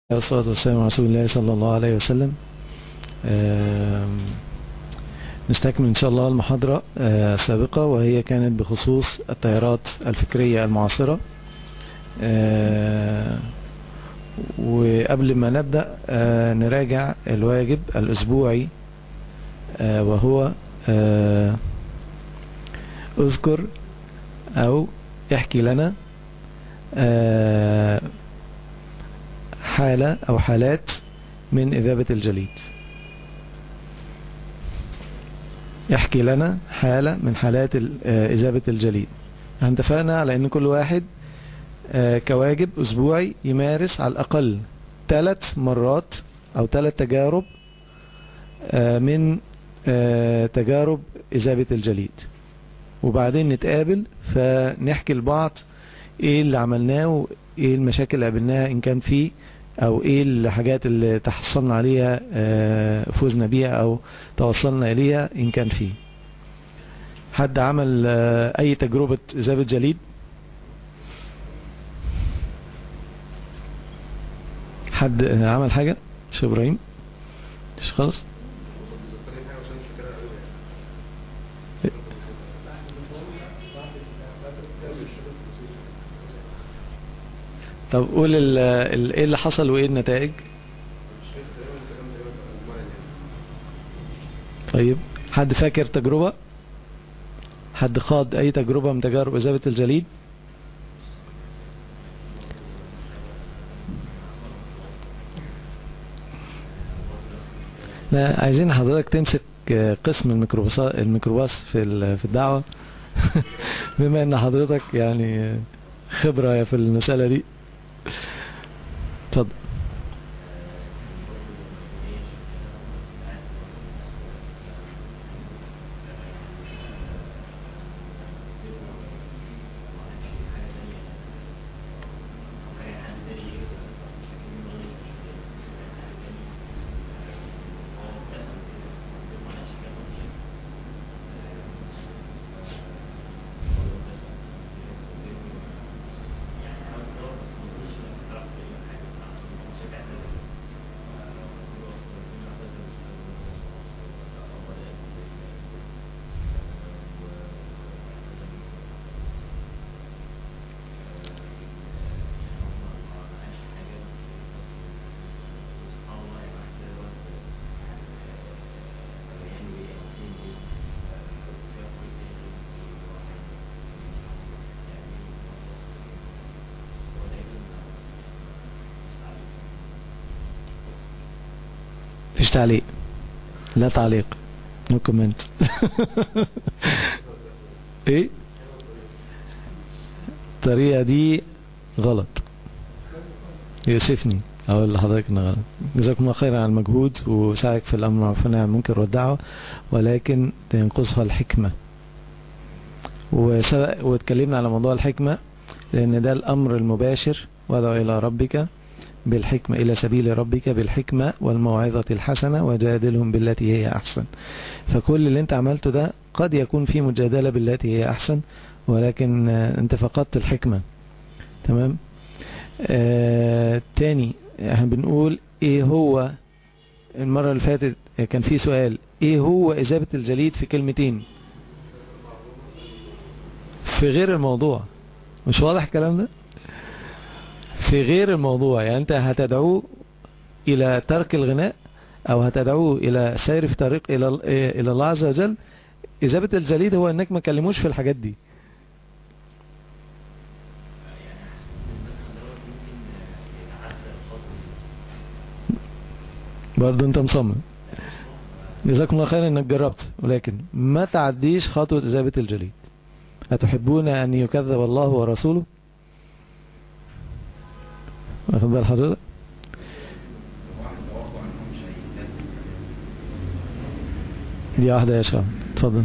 والصلاة والسلام على رسول الله صلى الله عليه وسلم آم، نستكمل إن شاء الله المحاضرة آه، السابقة وهي كانت بخصوص التيارات الفكرية المعاصرة آه، وقبل ما نبدأ آه، نراجع الواجب الأسبوعي آه، وهو آه، اذكر أو احكي لنا آه، حالة أو حالات من إذابة الجليد يحكي لنا حالة من حالات ال- آه، إذابة الجليد احنا اتفقنا على أن كل واحد آه، كواجب أسبوعي يمارس على الأقل ثلاث مرات أو ثلاث تجارب آه، من آه، تجارب إذابة الجليد وبعدين نتقابل فنحكي لبعض ايه اللي عملناه وايه المشاكل اللي قابلناها ان كان فيه او ايه الحاجات اللي تحصلنا عليها آه، فوزنا بيها او توصلنا اليها ان كان فيه حد عمل آه، اي تجربة اذابة جليد حد آه، عمل حاجة شيخ ابراهيم مش خالص طب قول ال- ال- ايه اللي حصل وايه النتائج طيب حد فاكر تجربة حد خاض اي تجربة من تجارب اذابة الجليد لا عايزين حضرتك تمسك آه، قسم الميكروباص الميكروباص في ال- في الدعوة بما ان حضرتك يعني آه، خبرة في المسألة دي اتفضل مفيش تعليق لا تعليق نو كومنت ايه الطريقة دي غلط يؤسفني اقول لحضرتك انها غلط جزاكم الله خيرا على المجهود وسعيك في الامر معروف والنهي عن المنكر والدعوة ولكن تنقصها الحكمة وسبق واتكلمنا على موضوع الحكمة لان ده الامر المباشر وادعو الى ربك بالحكمة إلى سبيل ربك بالحكمة والموعظة الحسنة وجادلهم بالتي هي أحسن فكل اللي انت عملته ده قد يكون فيه مجادلة بالتي هي أحسن ولكن آه، انت فقدت الحكمة تمام آه تاني احنا بنقول ايه هو المرة اللي فاتت كان في سؤال ايه هو إجابة الجليد في كلمتين في غير الموضوع مش واضح الكلام ده في غير الموضوع يعني انت هتدعوه الى ترك الغناء او هتدعوه الى سير في طريق الى الى الله عز وجل اجابة الجليد هو انك ما كلموش في الحاجات دي برضه انت مصمم جزاكم الله خيرا انك جربت ولكن ما تعديش خطوة اجابة الجليد أتحبون أن يكذب الله ورسوله واخد بال حضرتك دي واحدة يا شباب اتفضل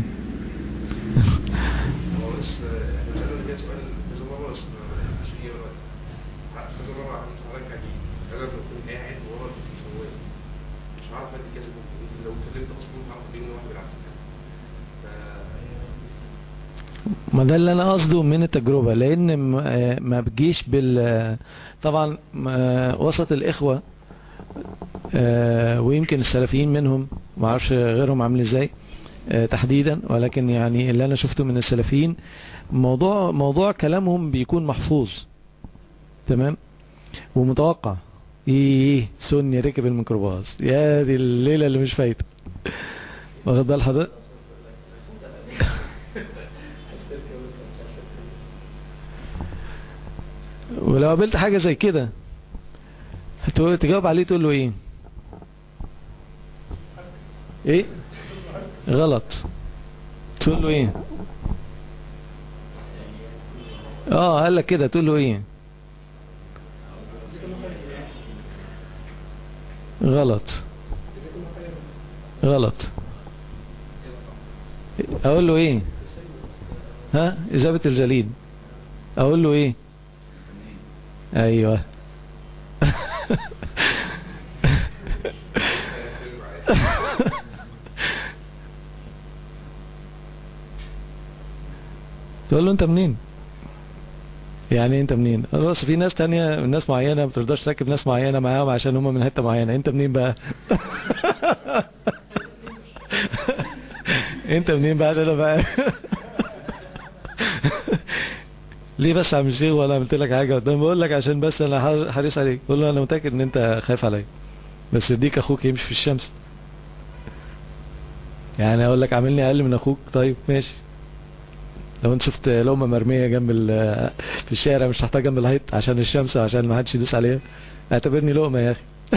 هو بس احنا سألنا اللي جاي سؤال كذا مرة بس ما عشان ايه بقى كذا مرة عملت حضرتك يعني انا بكون قاعد ورا السواق مش عارف ادي كذا ممكن لو اتكلمت اصلا ممكن اعرف ايه واحد بالعافية ف ما ده اللي انا قصده من التجربة لان م- آه ما بتجيش بال طبعا آه وسط الاخوة آه ويمكن السلفيين منهم ما اعرفش غيرهم عامل ازاي آه تحديدا ولكن يعني اللي انا شفته من السلفيين موضوع موضوع كلامهم بيكون محفوظ تمام ومتوقع ايه سني ركب الميكروباص يا دي الليله اللي مش فايته واخد بال حضرتك ولو قابلت حاجه زي كده هتقول تجاوب عليه تقول له ايه ايه غلط تقول له ايه اه قال لك كده تقول له ايه غلط غلط اقول له ايه ها اذابة الجليد اقول له ايه ايوه تقول له انت منين يعني انت منين بص في ناس تانية ناس معينة ما بترضاش تركب ناس معينة معاهم عشان هم من حتة معينة انت منين بقى انت منين بقى عشان انا بقى ليه بس عم الشيخ ولا عملت لك حاجة قدام بقول لك عشان بس انا حريص عليك قول له انا متأكد ان انت خايف عليا بس اديك اخوك يمشي في الشمس يعني اقول لك عاملني اقل من اخوك طيب ماشي لو انت شفت لقمه مرميه جنب ال- في الشارع مش تحتها جنب الحيط عشان الشمس عشان ما حدش يدوس عليها اعتبرني لقمه يا اخي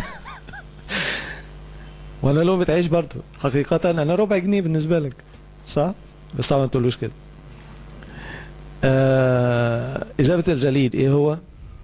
وانا لقمه عيش برضه حقيقه انا ربع جنيه بالنسبه لك صح بس طبعا ما تقولوش كده آه إذابة الجليد إيه هو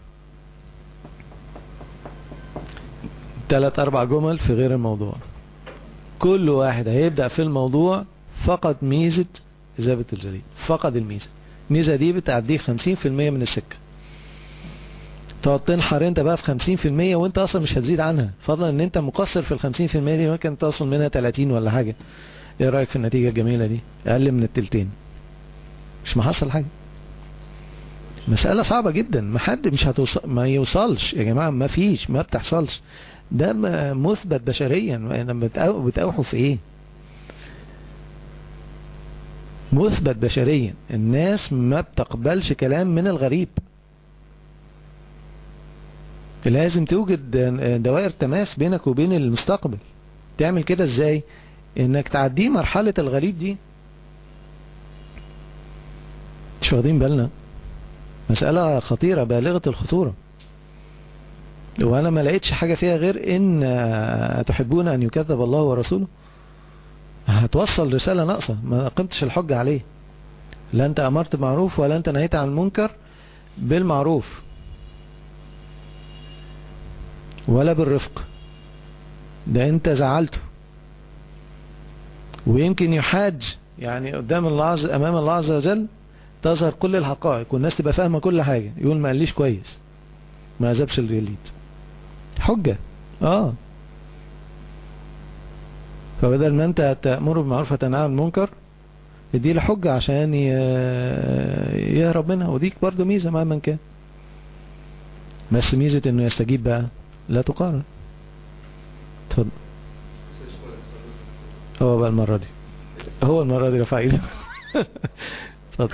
ثلاث أربع جمل في غير الموضوع كل واحد هيبدأ في الموضوع فقد ميزة إذابة الجليد فقد الميزة الميزة دي بتعديه 50% من السكة تقعد تنحر انت بقى في 50% وانت اصلا مش هتزيد عنها فضلا ان انت مقصر في ال 50% دي ممكن توصل منها 30 ولا حاجة ايه رأيك في النتيجة الجميلة دي اقل من التلتين مش محصل حاجة مسألة صعبة جدا ما حد مش هتوصل ما يوصلش يا جماعة ما فيش ما بتحصلش ده م- مثبت بشريا لما بتأو- بتأوحوا في ايه مثبت بشريا الناس ما بتقبلش كلام من الغريب لازم توجد دوائر تماس بينك وبين المستقبل تعمل كده ازاي انك تعديه مرحلة الغريب دي مش واخدين بالنا مسألة خطيرة بالغة الخطورة وانا ما لقيتش حاجة فيها غير ان تحبون ان يكذب الله ورسوله هتوصل رسالة ناقصة ما قمتش الحجة عليه لا انت امرت بمعروف ولا انت نهيت عن المنكر بالمعروف ولا بالرفق ده انت زعلته ويمكن يحاج يعني قدام الله عز امام الله عز وجل تظهر كل الحقائق والناس تبقى فاهمه كل حاجه يقول ما قاليش كويس ما عذبش الريليت حجه اه فبدل ما انت تأمر بالمعروف وتنهى عن المنكر ادي له حجة عشان ي- يهرب منها وديك برضو ميزة مهما كان بس ميزة انه يستجيب بقى لا تقارن اتفضل هو بقى المرة دي هو المرة دي رفع ايده اتفضل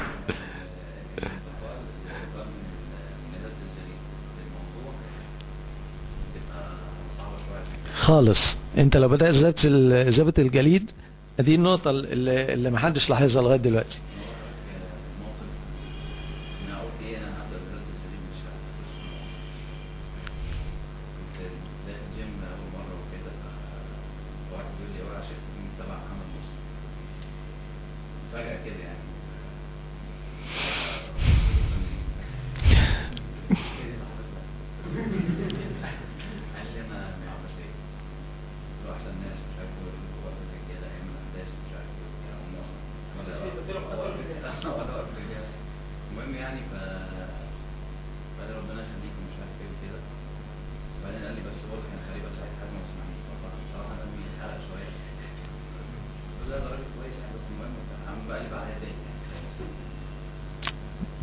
خالص انت لو بدأت إذابة إذابة الجليد دي النقطة اللي, اللي محدش لاحظها لغاية دلوقتي فجأة كده يعني قال لي انا من العباسية لو احسن ناس مش عارف يقول لكم وقت كده ايام الاحداث مش عارف ايه يعني هم اصلا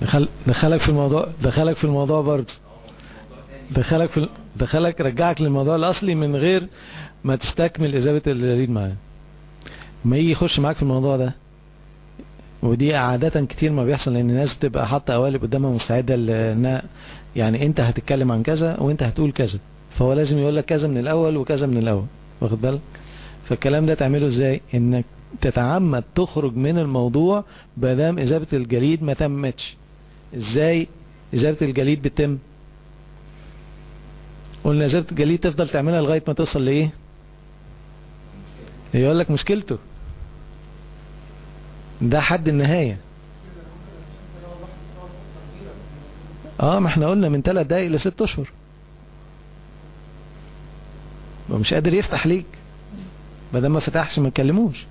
دخل دخلك في الموضوع دخلك في الموضوع برضه دخلك في ال- دخلك رجعك للموضوع الاصلي من غير ما تستكمل اجابه الجليد معاه ما يجي يخش معاك في الموضوع ده ودي عادة كتير ما بيحصل لان الناس بتبقى حاطة قوالب قدامها مستعدة لانها يعني انت هتتكلم عن كذا وانت هتقول كذا فهو لازم يقول لك كذا من الاول وكذا من الاول واخد بالك فالكلام ده تعمله ازاي انك تتعمد تخرج من الموضوع بدام اجابة الجليد ما تمتش ازاي اجابة الجليد بتتم قلنا اجابة الجليد تفضل تعملها لغاية ما توصل لايه يقول لك مشكلته ده حد النهاية اه ما احنا قلنا من ثلاث دقايق لست اشهر ومش قادر يفتح ليك بدل ما فتحش ما تكلموش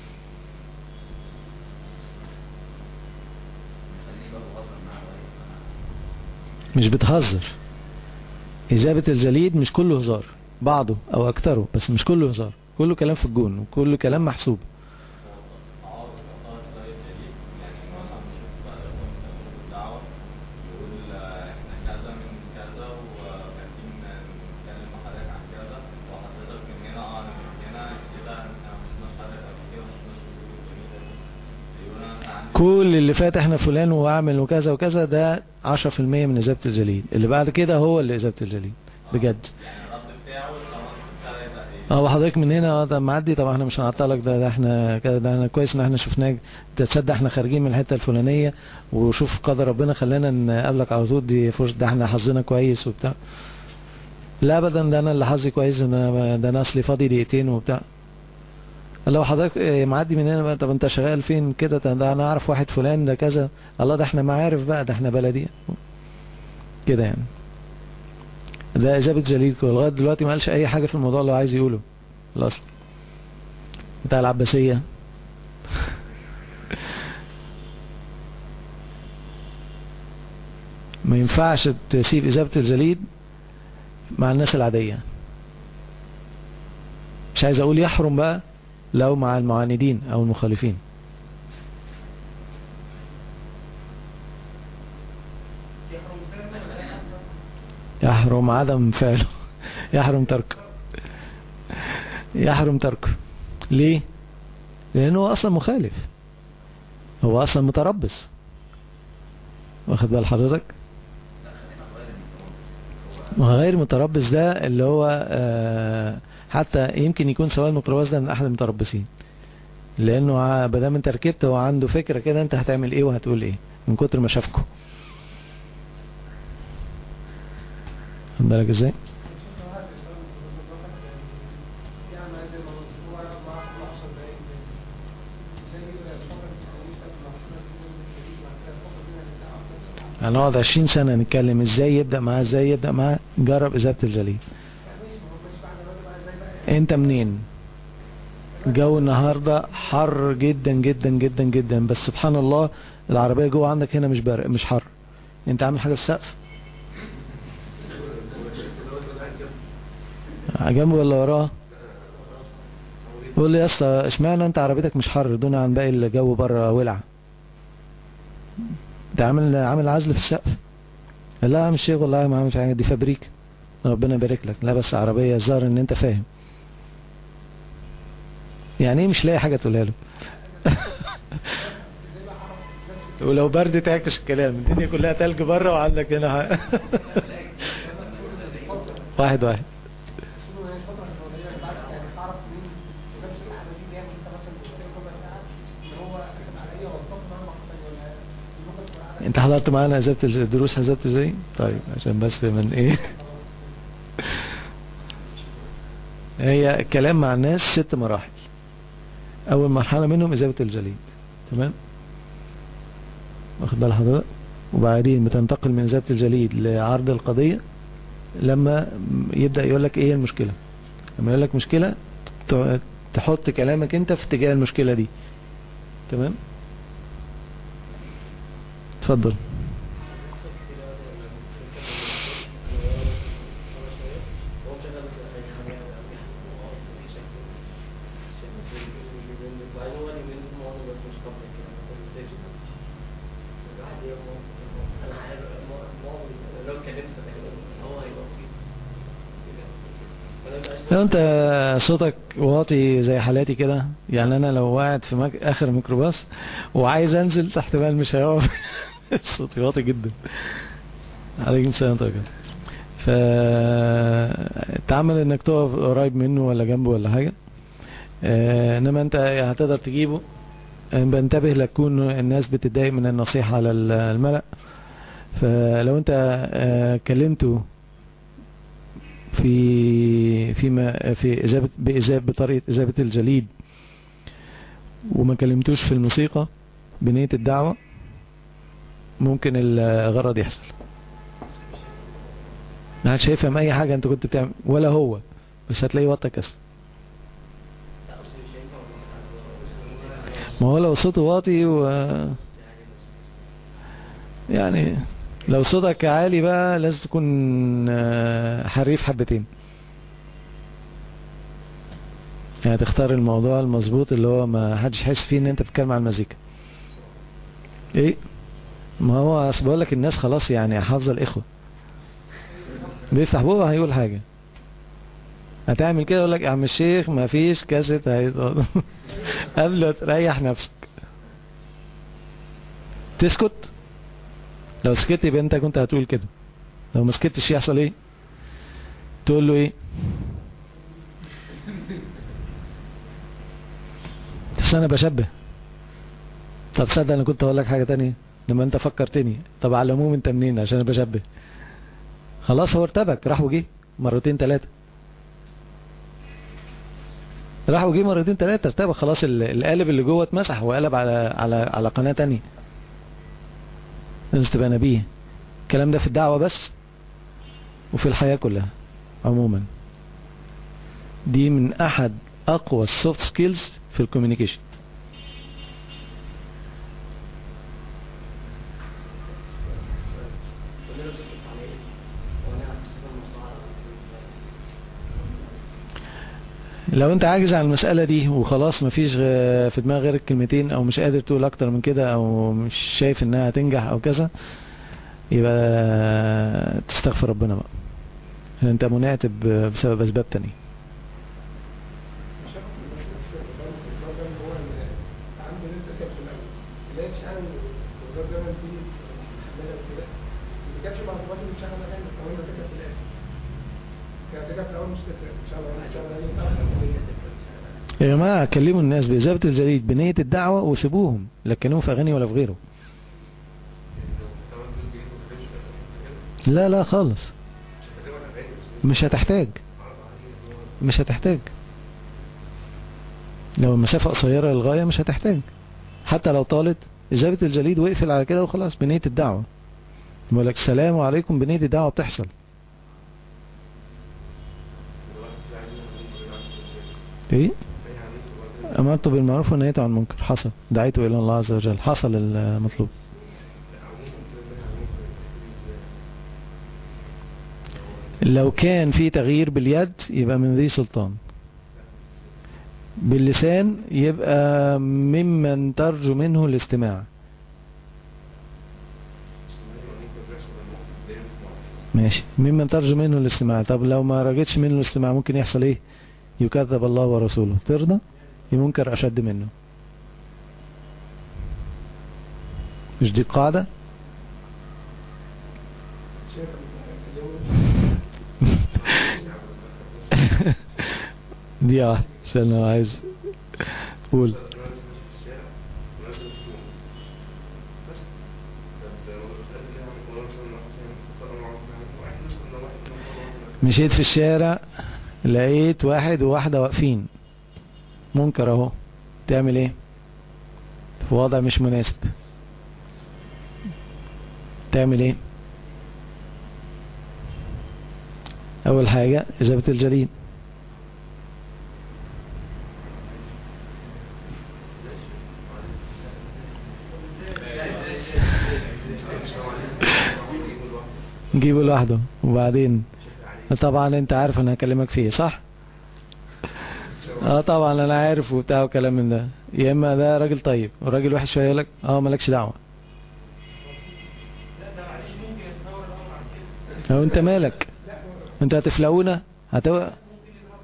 خليه بقى بهزر معاه لغاية ما مش بتهزر إجابة الجليد مش كله هزار بعضه أو أكتره بس مش كله هزار كله كلام في الجون وكله كلام محسوب عارف عطاء زي الجليد يعني مثلا بشوف بقى دعوة يقول آه، احنا كذا من كذا وخارجين نتكلم مع حضرتك عن كذا وحضرتك من هنا اه انا من هنا كده احنا ما شفناش حضرتك قبل كده ما شفناش الظروف الجميلة دي يقول انا مثلا عندي كل اللي فات احنا فلان واعمل وكذا وكذا ده 10% من إجابة الجليد اللي بعد كده هو اللي إجابة الجليد بجد يعني الرد بتاعه طبعا بتاع ايه اه وحضرتك من هنا اه ده معدي طب احنا مش هنعطلك ده, ده احنا كده ده احنا كويس ان احنا شفناك ده تصدق احنا خارجين من الحته الفلانيه وشوف قدر ربنا خلانا نقابلك على طول دي فرصه ده احنا حظنا كويس وبتاع لا ابدا ده انا اللي حظي كويس ان انا ده انا اصلي فاضي دقيقتين وبتاع لو حضرتك اه، معدي من هنا بقى طب انت شغال فين كده طب ده انا اعرف واحد فلان ده كذا الله ده احنا معارف بقى ده احنا بلدي كده يعني ده اجابه جليل كله لغايه دلوقتي ما قالش اي حاجه في الموضوع اللي هو عايز يقوله الاصل بتاع العباسيه ما ينفعش تسيب اجابه الجليد مع الناس العاديه مش عايز اقول يحرم بقى لو مع المعاندين او المخالفين يحرم عدم فعله يحرم تركه يحرم تركه ليه لانه هو اصلا مخالف هو اصلا متربص واخد بال حضرتك ما هو غير متربص ده اللي هو آه، حتى يمكن يكون سواء المتربص ده من احد المتربصين لانه ع- بدل انت ركبت هو عنده فكره كده انت هتعمل ايه وهتقول ايه من كتر ما شافكم خد بالك ازاي هنقعد 20 سنة نتكلم ازاي يبدأ معاه ازاي يبدأ معاه جرب إزالة الجليد انت منين الجو النهاردة حر جدا جدا جدا جدا بس سبحان الله العربية جوه عندك هنا مش برق مش حر انت عامل حاجة في السقف جنبه ولا وراه يقول لي يا اسطى اشمعنى انت عربيتك مش حر دون عن باقي الجو بره ولع انت عامل عامل عزل في السقف لا يا عم الشيخ والله ما عامل حاجه دي فابريك ربنا يبارك لك لا بس عربيه الظاهر ان انت فاهم يعني ايه مش لاقي حاجه تقولها له ولو برد تعكس الكلام الدنيا كلها تلج بره وعندك هنا ح- واحد واحد انت حضرت معانا ازالة الدروس هزبت ازاي طيب عشان بس من ايه هي الكلام مع الناس ست مراحل اول مرحلة منهم ازالة الجليد تمام واخد بال حضرتك وبعدين بتنتقل من ازالة الجليد لعرض القضية لما يبدأ يقول لك ايه المشكلة لما يقول لك مشكلة ت- تحط كلامك انت في اتجاه المشكلة دي تمام اتفضل لو انت صوتك واطي زي حالاتي كده يعني انا لو قاعد في مك... اخر ميكروباص وعايز انزل تحت بال مش هيقف صوتي واطي جدا عليكم السلام طبعا فتعمل انك تقف قريب منه ولا جنبه ولا حاجة اه انما انت هتقدر تجيبه اه بنتبه لتكون الناس بتتضايق من النصيحة على الملأ فلو انت اه كلمته في فيما في إجابة بإجابة بطريقة إجابة الجليد وما كلمتوش في الموسيقى بنية الدعوة ممكن الغرض يحصل ما حدش هيفهم أي حاجة أنت كنت بتعمل ولا هو بس هتلاقيه وطى كسر ما هو لو صوته واطي و يعني لو صوتك عالي بقى لازم تكون حريف حبتين يعني تختار الموضوع المظبوط اللي هو ما حدش يحس فيه ان انت بتتكلم عن المزيكا ايه ما هو اصل بقول لك الناس خلاص يعني حافظه الاخوه بيفتح بقه هيقول حاجه هتعمل كده يقول لك يا عم الشيخ ما فيش كاسيت قبل ما تريح نفسك تسكت لو سكت يبقى انت كنت هتقول كده لو ما سكتش يحصل ايه تقول له ايه بس انا بشبه طب صدق انا كنت اقول لك حاجه تانية لما انت فكرتني طب على العموم انت منين عشان انا بشبه خلاص هو ارتبك راح وجه مرتين ثلاثه راح وجه مرتين ثلاثه ارتبك خلاص القالب اللي جوه اتمسح وقلب على على على قناه تانية لازم تبقى نبيه الكلام ده في الدعوة بس وفي الحياة كلها عموما دي من احد اقوى السوفت سكيلز في الكوميونيكيشن لو انت عاجز عن المسألة دي وخلاص مفيش في دماغ غير الكلمتين او مش قادر تقول اكتر من كده او مش شايف انها هتنجح او كذا يبقى تستغفر ربنا بقى انت منعت بسبب اسباب تانية يا جماعة كلموا الناس بإجابة الجديد بنية الدعوة وسيبوهم لكنهم في أغاني ولا في غيره لا لا خالص مش هتحتاج مش هتحتاج لو المسافة قصيرة للغاية مش هتحتاج حتى لو طالت إجابة الجليد واقفل على كده وخلاص بنية الدعوة بقول لك السلام عليكم بنية الدعوة بتحصل ايه أمرت بالمعروف ونهيت عن المنكر حصل دعيت إلى الله عز وجل حصل المطلوب لو كان في تغيير باليد يبقى من ذي سلطان باللسان يبقى ممن ترجو منه الاستماع ماشي ممن ترجو منه الاستماع طب لو ما رجتش منه الاستماع ممكن يحصل ايه يكذب الله ورسوله ترضى يمنكر أشد منه مش دي قاعدة دي واحدة عشان لو عايز قول مشيت في الشارع لقيت واحد وواحدة واقفين منكر اهو تعمل ايه في وضع مش مناسب تعمل ايه اول حاجة اجابة الجليد نجيبه لوحده وبعدين طبعا انت عارف انا هكلمك فيه صح اه طبعا انا عارف وبتاع وكلام من ده يا اما ده راجل طيب والراجل وحش شويه يقول لك اه مالكش دعوه لو انت مالك انت هتفلقونا هتو...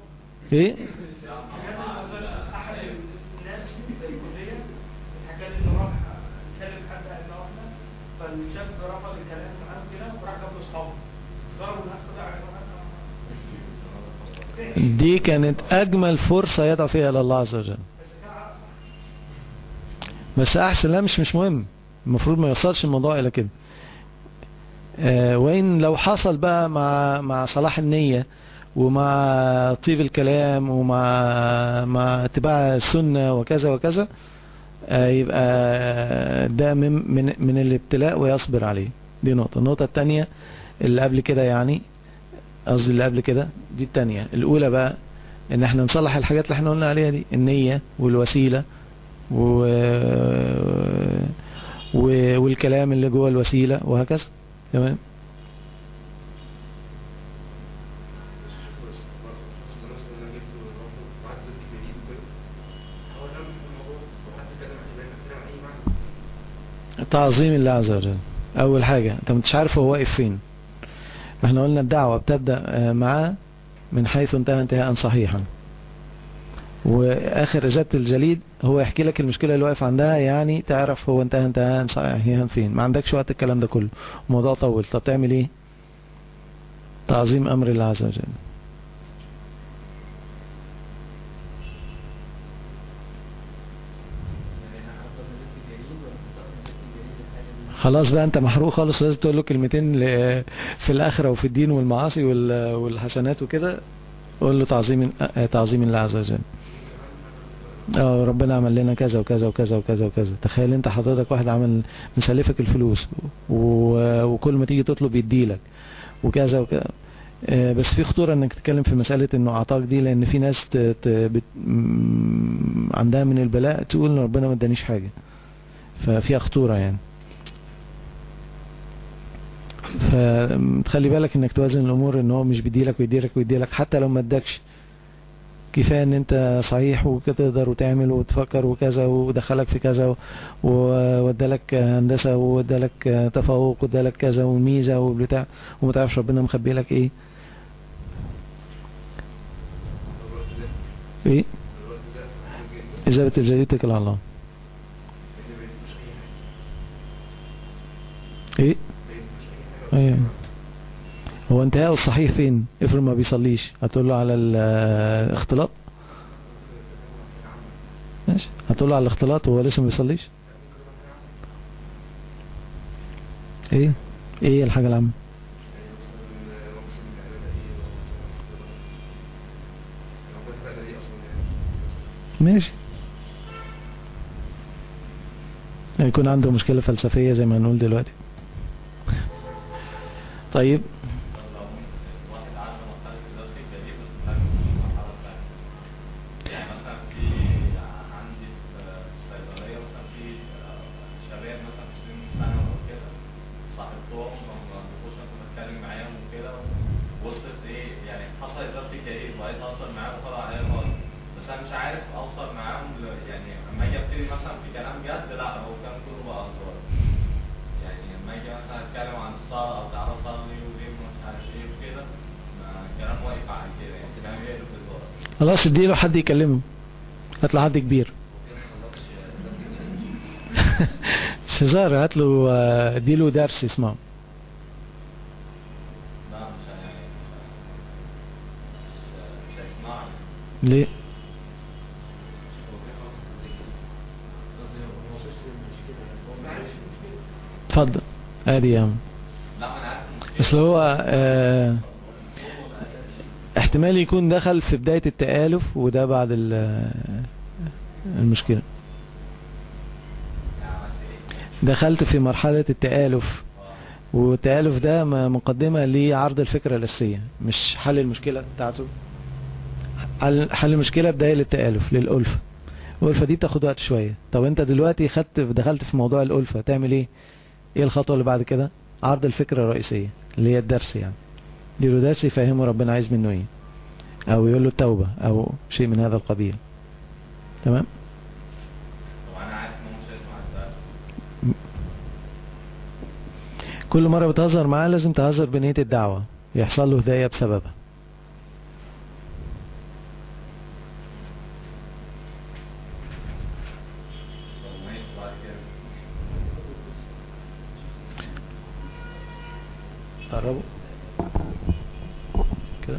ايه احد الناس في الكليه حكى لي انه راح كلم حد قال واحده فالشاب رفض الكلام معاه كده وراح جاب له اصحابه ضربوا الناس كلها على دي كانت اجمل فرصة يدعو فيها الى الله عز وجل بس احسن لا مش مش مهم المفروض ما يوصلش الموضوع الى كده آه، وإن لو حصل بقى مع مع صلاح النية ومع طيب الكلام ومع مع اتباع السنة وكذا وكذا آه، يبقى ده من من من الابتلاء ويصبر عليه دي نقطة النقطة الثانية اللي قبل كده يعني قصدي اللي قبل كده دي الثانية الأولى بقى إن احنا نصلح الحاجات اللي احنا قلنا عليها دي النية والوسيلة و... و... والكلام اللي جوه الوسيلة وهكذا تمام بس خلاص انا جبت واحد ضد جديد وكده هو ده الموضوع وحد كلم عن كلام عن اي معنى تعظيم الله عز وجل أول حاجة أنت مش عارف هو واقف فين ما احنا قلنا الدعوة بتبدأ آه، معاه من حيث انتهى انتهاء صحيحا واخر ازالة الجليد هو يحكي لك المشكلة اللي واقف عندها يعني تعرف هو انتهى انتهاء صحيحا فين ما عندكش وقت الكلام ده كله الموضوع طول طب تعمل ايه تعظيم امر الله عز وجل خلاص بقى انت محروق خالص لازم تقول له كلمتين ل- في الاخره وفي الدين والمعاصي وال- والحسنات وكده قول له تعظيم آه، تعظيم الله عز وجل اه ربنا عمل لنا كذا وكذا وكذا وكذا وكذا تخيل انت حضرتك واحد عمل مسلفك الفلوس و- وكل ما تيجي تطلب يديلك وكذا وكذا آه، بس في خطورة انك تتكلم في مسألة انه اعطاك دي لان في ناس ت... ت... بت... م- عندها من البلاء تقول ان ربنا ما ادانيش حاجة ففيها خطورة يعني فتخلي بالك انك توازن الامور ان هو مش بيديلك ويديلك ويديلك حتى لو ما ادكش كفايه ان انت صحيح وتقدر وتعمل وتفكر وكذا ودخلك في كذا و- وودالك هندسه وودالك تفوق وادالك كذا وميزه وبتاع وما تعرفش ربنا مخبي لك ايه الوقت ده ايه الوقت ده مهم جدا اذا بتجري اتكل على الله لان بقيت مش اي حاجه ايه بقيت مش اي حاجه ايوه هو انتهاء الصحيح فين افرض ما بيصليش هتقول له على الاختلاط ماشي هتقول له على الاختلاط وهو لسه ما بيصليش ايه ايه الحاجه العامه ماشي يكون عنده مشكلة فلسفية زي ما هنقول دلوقتي طيب لو واحد عدى مرحلة إزالة الجليد بس ما كانش في مرحلة ثانية. يعني مثلا في عندي في الصيدلية مثلا في شباب مثلا 20 سنة أو كده صاحبتهم لما بخش مثلا بتكلم معاهم وكده وصلت إيه يعني حصل إزالة الجليد وبقيت أوصل معاهم وطلع عليا خالص بس أنا مش عارف أوصل معاهم ل- يعني لما أجي أبتدي مثلا في كلام جد لا هو كان كله بقى هزار يعني لما اجي مثلا اتكلم عن الصلاه او تعالى صلي وليه مش عارف ايه وكده ما- الكلام واقف على كده يعني كلام يقلب هزار خلاص اديله حد يكلمه هات له حد كبير مش هزار هات له آه، اديله درس يسمعه لا مش يعني مش مش هيسمعني ليه اتفضل ادي يا عم لا ما انا عارف المشكله اصل هو آه احتمال يكون دخل في بداية التآلف وده بعد ال- آه، المشكلة يعني عملت ايه دخلت في مرحلة التآلف والتآلف ده م- مقدمة لعرض الفكرة الأساسية مش حل المشكلة بتاعته حل, حل المشكلة بداية للتآلف للألفة الألفة دي بتاخد وقت شوية طب انت دلوقتي خدت دخلت في موضوع الألفة تعمل ايه ايه الخطوة اللي بعد كده عرض الفكرة الرئيسية اللي هي الدرس يعني يديله درس يفهمه ربنا عايز منه ايه او يقول له التوبة او شيء من هذا القبيل تمام طب انا عارف ان هو مش هيسمع الدرس كل مرة بتهزر معاه لازم تهزر بنية الدعوة يحصل له هداية بسببها قربوا كده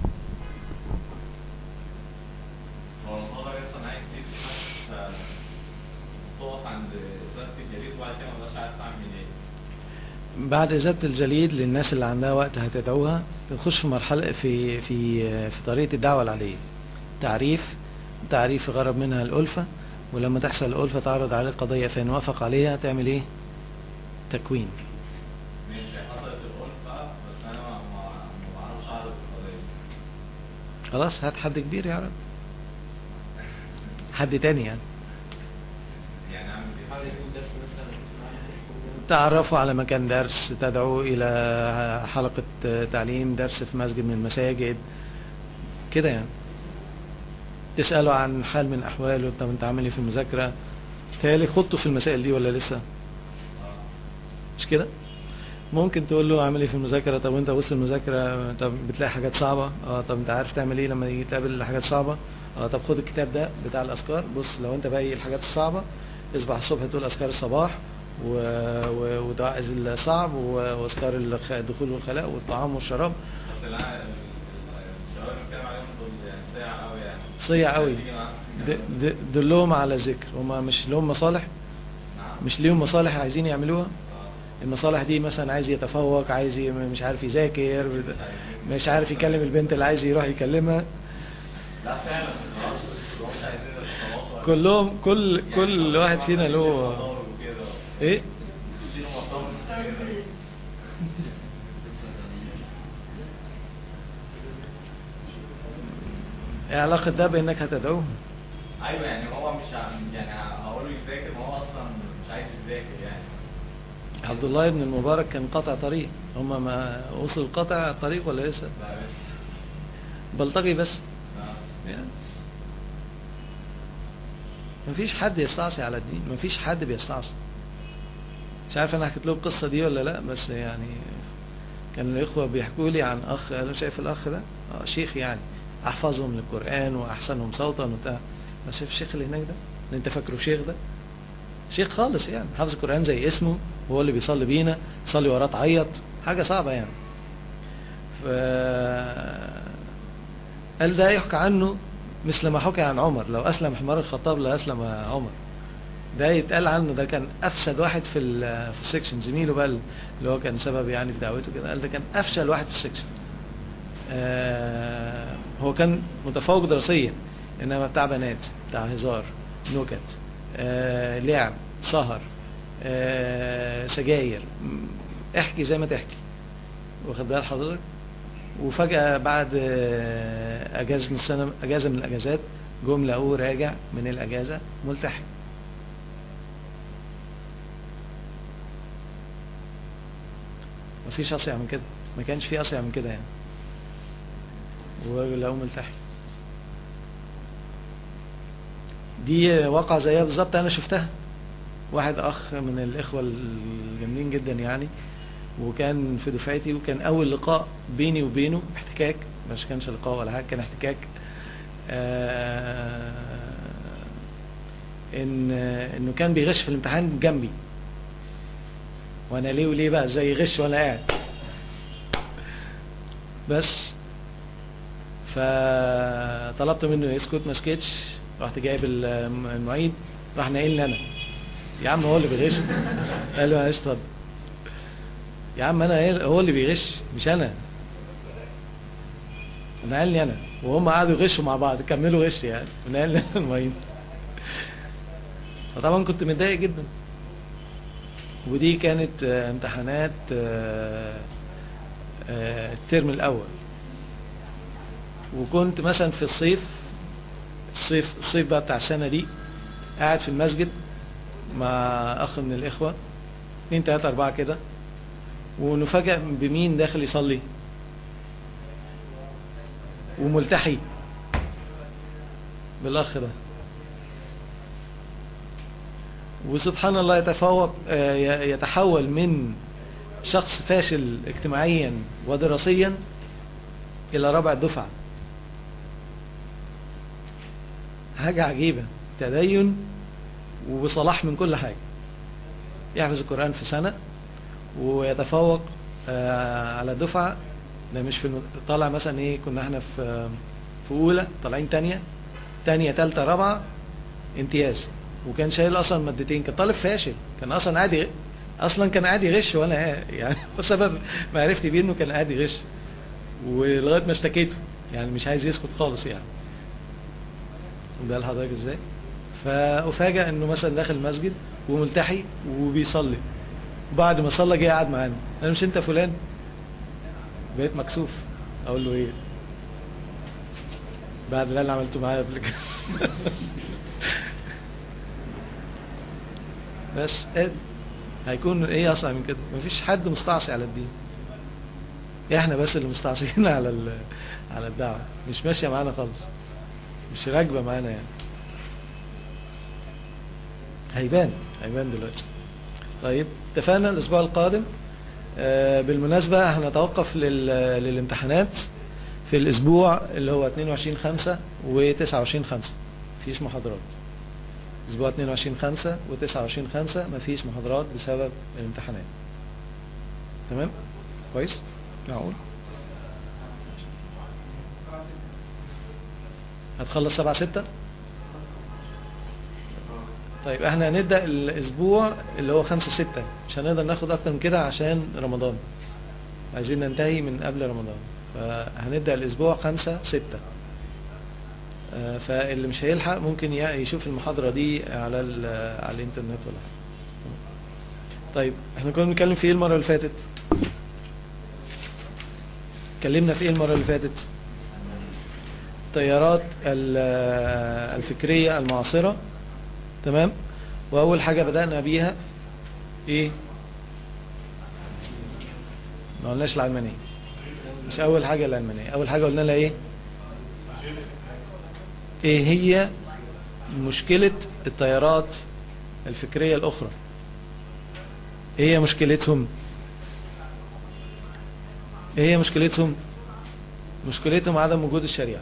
هو الموضوع ده بيحصل معايا كتير بس آه، تقف عند إزالة الجليد وبعد كده مبقاش عارف أعمل إيه بعد إزالة الجليد للناس اللي عندها وقت هتدعوها تخش في مرحلة في في في طريقة الدعوة العادية تعريف تعريف غرض منها الألفة ولما تحصل الألفة تعرض عليه القضية فإن وافق عليها تعمل إيه؟ تكوين ماشي حصلت الألفة بس أنا ما ما ما بعرفش أعرض القضية خلاص هات حد كبير يعرض حد تاني يعني يعني أعمل إيه؟ حاول يكون درس مثلا تعرفوا على مكان درس تدعوه إلى حلقة تعليم درس في مسجد من المساجد كده يعني تسأله عن حال من أحواله طب أنت عامل إيه في المذاكرة تهيألي خطوا في المسائل دي ولا لسه آه. مش كده ممكن تقول له عامل ايه في المذاكرة طب وانت وسط المذاكرة طب بتلاقي حاجات صعبة اه طب انت عارف تعمل ايه لما يجي تقابل حاجات صعبة اه طب خد الكتاب ده بتاع الأذكار بص لو انت باقي الحاجات الصعبة اصبح الصبح تقول أذكار الصباح و... و... ودعاء الصعب و- وأذكار الخ- الدخول والخلاء والطعام والشراب بس لا ال- ال- الشباب اللي بنتكلم عليهم دول يعني صيع قوي يعني صيع قوي تيجي معاهم في د... الجامعة. د... دلهم على الذكر هما مش لهم مصالح نعم مش ليهم مصالح عايزين يعملوها آه. المصالح دي مثلا عايز يتفوق عايز ي- مش عارف يذاكر مش عايزين. مش عارف يكلم البنت اللي عايز يروح يكلمها لا فعلا خلاص مش عايزين الخطوات. كلهم كل يعني كل خلاص واحد بقى فينا يشيلوا له مطار وكده. ايه يشيلوا مطار وكده. ايه علاقة ده بانك هتدعوه ايوه يعني هو مش ع- يعني هقول له يذاكر ما هو اصلا مش عايز يذاكر يعني عبد الله بن المبارك كان قطع طريق هما ما وصل قطع الطريق ولا لسه لا بس بلطجي بس آه. يعني مفيش حد يستعصي على الدين مفيش حد بيستعصي مش عارف انا حكيت له القصة دي ولا لا بس يعني كان الاخوة بيحكوا لي عن اخ قالوا شايف الاخ ده اه شيخ يعني احفظهم للقرآن واحسنهم صوتا وبتاع بس شايف الشيخ اللي هناك ده اللي انت فاكره شيخ ده شيخ خالص يعني حافظ القرآن زي اسمه هو اللي بيصلي بينا صلي وراه تعيط حاجة صعبة يعني ف قال ده يحكى عنه مثل ما حكى عن عمر لو أسلم حمار الخطاب لأسلم عمر ده يتقال عنه ده كان أفسد واحد في ال- في السكشن زميله بقى اللي هو كان سبب يعني في دعوته كده قال ده كان أفشل واحد في السكشن آه هو كان متفوق دراسيا إنما بتاع بنات بتاع هزار نكت آه لعب سهر آه سجاير م- احكي زي ما تحكي واخد بال حضرتك وفجأة بعد آه، أجازة من السنة أجازة من الأجازات جم لقوه راجع من الأجازة ملتحي مفيش أصيع من كده ما كانش في أصيع من كده يعني ولقوه ملتحي دي واقعة زيها بالظبط أنا شفتها واحد أخ من الإخوة الجامدين جدا يعني وكان في دفعتي وكان أول لقاء بيني وبينه احتكاك مش كانش لقاء ولا حاجة كان احتكاك آه إن إنه كان بيغش في الامتحان جنبي وأنا ليه وليه بقى ازاي يغش وأنا قاعد بس فطلبت منه يسكت ما سكتش رحت جايب الم- المعيد راح ناقلني انا يا عم هو اللي بيغش قال له معلش اتفضل يا عم انا إيه- هو اللي بيغش مش انا نقلني انا وهم قعدوا يغشوا مع بعض كملوا غش يعني ونقلني أنا المعيد فطبعا كنت متضايق جدا ودي كانت آه، امتحانات آه، آه، الترم الاول وكنت مثلا في الصيف الصيف الصيف بقى بتاع السنة دي قاعد في المسجد مع أخ من الإخوة اتنين تلاتة أربعة كده ونفاجأ بمين داخل يصلي وملتحي بالأخ ده وسبحان الله يتفوق آه، ي- يتحول من شخص فاشل اجتماعيا ودراسيا إلى رابع الدفعة حاجة عجيبة تدين وبصلاح من كل حاجة يحفظ القرآن في سنة ويتفوق آه على دفعة ده مش في الم... طالع مثلا ايه كنا احنا في في اولى طالعين تانية تانية تالتة رابعة امتياز وكان شايل اصلا مادتين كان طالب فاشل كان اصلا عادي اصلا كان عادي غش وانا يعني بسبب معرفتي بيه انه كان عادي غش ولغايه ما اشتكيته يعني مش عايز يسكت خالص يعني ده لحضرتك ازاي فافاجئ انه مثلا داخل المسجد وملتحي وبيصلي وبعد ما صلى جه قاعد معانا انا مش انت فلان بقيت مكسوف اقول له ايه بعد اللي انا عملته معايا قبل كده بس إيه هيكون ايه اصلا من كده مفيش حد مستعصي على الدين احنا بس اللي مستعصيين على ال- على الدعوه مش ماشيه معانا خالص مش راكبه معانا يعني هيبان هيبان دلوقتي طيب اتفقنا الاسبوع القادم آه، بالمناسبة هنتوقف لل- للامتحانات في الاسبوع اللي هو 22 5 و 29 5 مفيش محاضرات اسبوع 22 5 و 29 5 مفيش محاضرات بسبب الامتحانات تمام كويس معقول هتخلص 7 6 طيب احنا هنبدأ الاسبوع اللي هو 5 6 مش هنقدر ناخد اكتر من كده عشان رمضان عايزين ننتهي من قبل رمضان فهنبدأ الاسبوع 5 6 آه، فاللي مش هيلحق ممكن ي- يشوف المحاضرة دي على ال- على الانترنت ولا حاجة طيب احنا كنا بنتكلم في ايه المرة اللي فاتت اتكلمنا في ايه المرة اللي فاتت التيارات ال- الفكرية المعاصرة تمام واول حاجة بدأنا بيها ايه ما قلناش العلمانية مش اول حاجة العلمانية اول حاجة قلنا لها ايه ايه هي مشكلة التيارات الفكرية الاخرى ايه هي مشكلتهم ايه هي مشكلتهم مشكلتهم عدم وجود الشريعة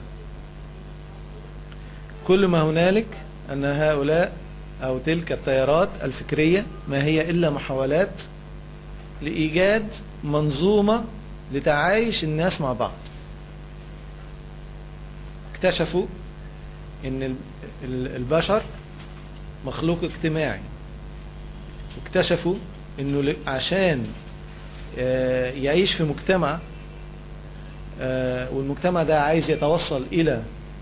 كل ما هنالك أن هؤلاء أو تلك التيارات الفكرية ما هي إلا محاولات لإيجاد منظومة لتعايش الناس مع بعض اكتشفوا ان ال- ال- البشر مخلوق اجتماعي واكتشفوا انه ل- عشان آه، يعيش في مجتمع آه، والمجتمع ده عايز يتوصل الى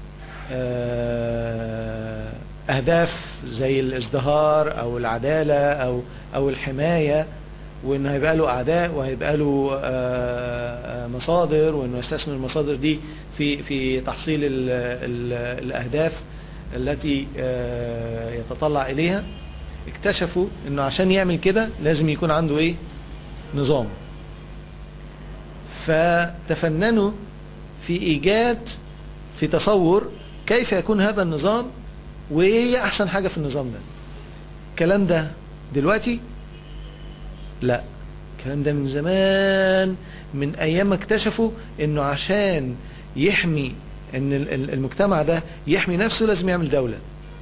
آه، اهداف زي الازدهار او العدالة او او الحماية وانه هيبقى له اعداء وهيبقى له آه، آه، مصادر وانه يستثمر المصادر دي في في تحصيل ال ال الاهداف التي آه، يتطلع اليها اكتشفوا انه عشان يعمل كده لازم يكون عنده ايه نظام فتفننوا في ايجاد في تصور كيف يكون هذا النظام وايه هي احسن حاجة في النظام ده الكلام ده دلوقتي لا الكلام ده من زمان من ايام ما اكتشفوا انه عشان يحمي ان ال- ال- المجتمع ده يحمي نفسه لازم يعمل دولة